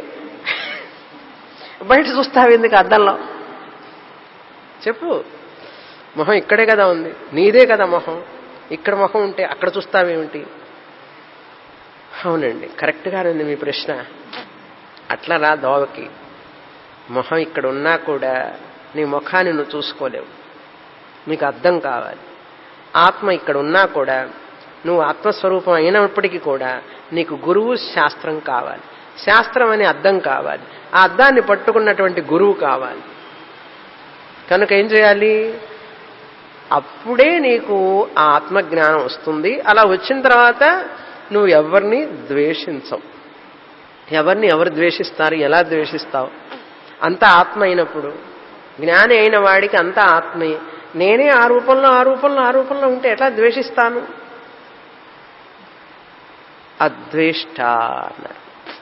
బయట చూస్తావు ఎందుకు అద్దంలో చెప్పు మొహం ఇక్కడే కదా ఉంది నీదే కదా మొహం ఇక్కడ మొహం ఉంటే అక్కడ చూస్తావేమిటి అవునండి కరెక్ట్గానే ఉంది మీ ప్రశ్న అట్లా రా దోవకి మొహం ఇక్కడ ఉన్నా కూడా నీ ముఖాన్ని నువ్వు చూసుకోలేవు నీకు అర్థం కావాలి ఆత్మ ఇక్కడ ఉన్నా కూడా నువ్వు ఆత్మస్వరూపం అయినప్పటికీ కూడా నీకు గురువు శాస్త్రం కావాలి శాస్త్రం అనే అర్థం కావాలి ఆ అర్థాన్ని పట్టుకున్నటువంటి గురువు కావాలి కనుక ఏం చేయాలి అప్పుడే నీకు ఆ ఆత్మజ్ఞానం వస్తుంది అలా వచ్చిన తర్వాత నువ్వు ఎవరిని ద్వేషించవు ఎవరిని ఎవరు ద్వేషిస్తారు ఎలా ద్వేషిస్తావు అంత ఆత్మ అయినప్పుడు జ్ఞాని అయిన వాడికి అంత ఆత్మే నేనే ఆ రూపంలో ఆ రూపంలో ఆ రూపంలో ఉంటే ఎట్లా ద్వేషిస్తాను అద్వేష్ట అన్నారు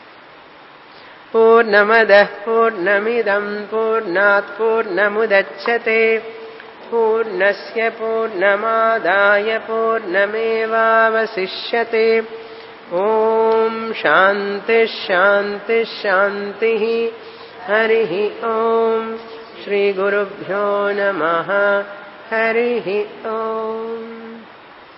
పూర్ణమద పూర్ణమిదం పూర్ణాత్ పూర్ణముదచ్చతే పూర్ణస్య పూర్ణమాదాయ పూర్ణమేవావశిష్యతే ఓం శాంతి శాంతి శాంతి హరి ఓం శ్రీ గురుభ్యో నమ హరి ఓం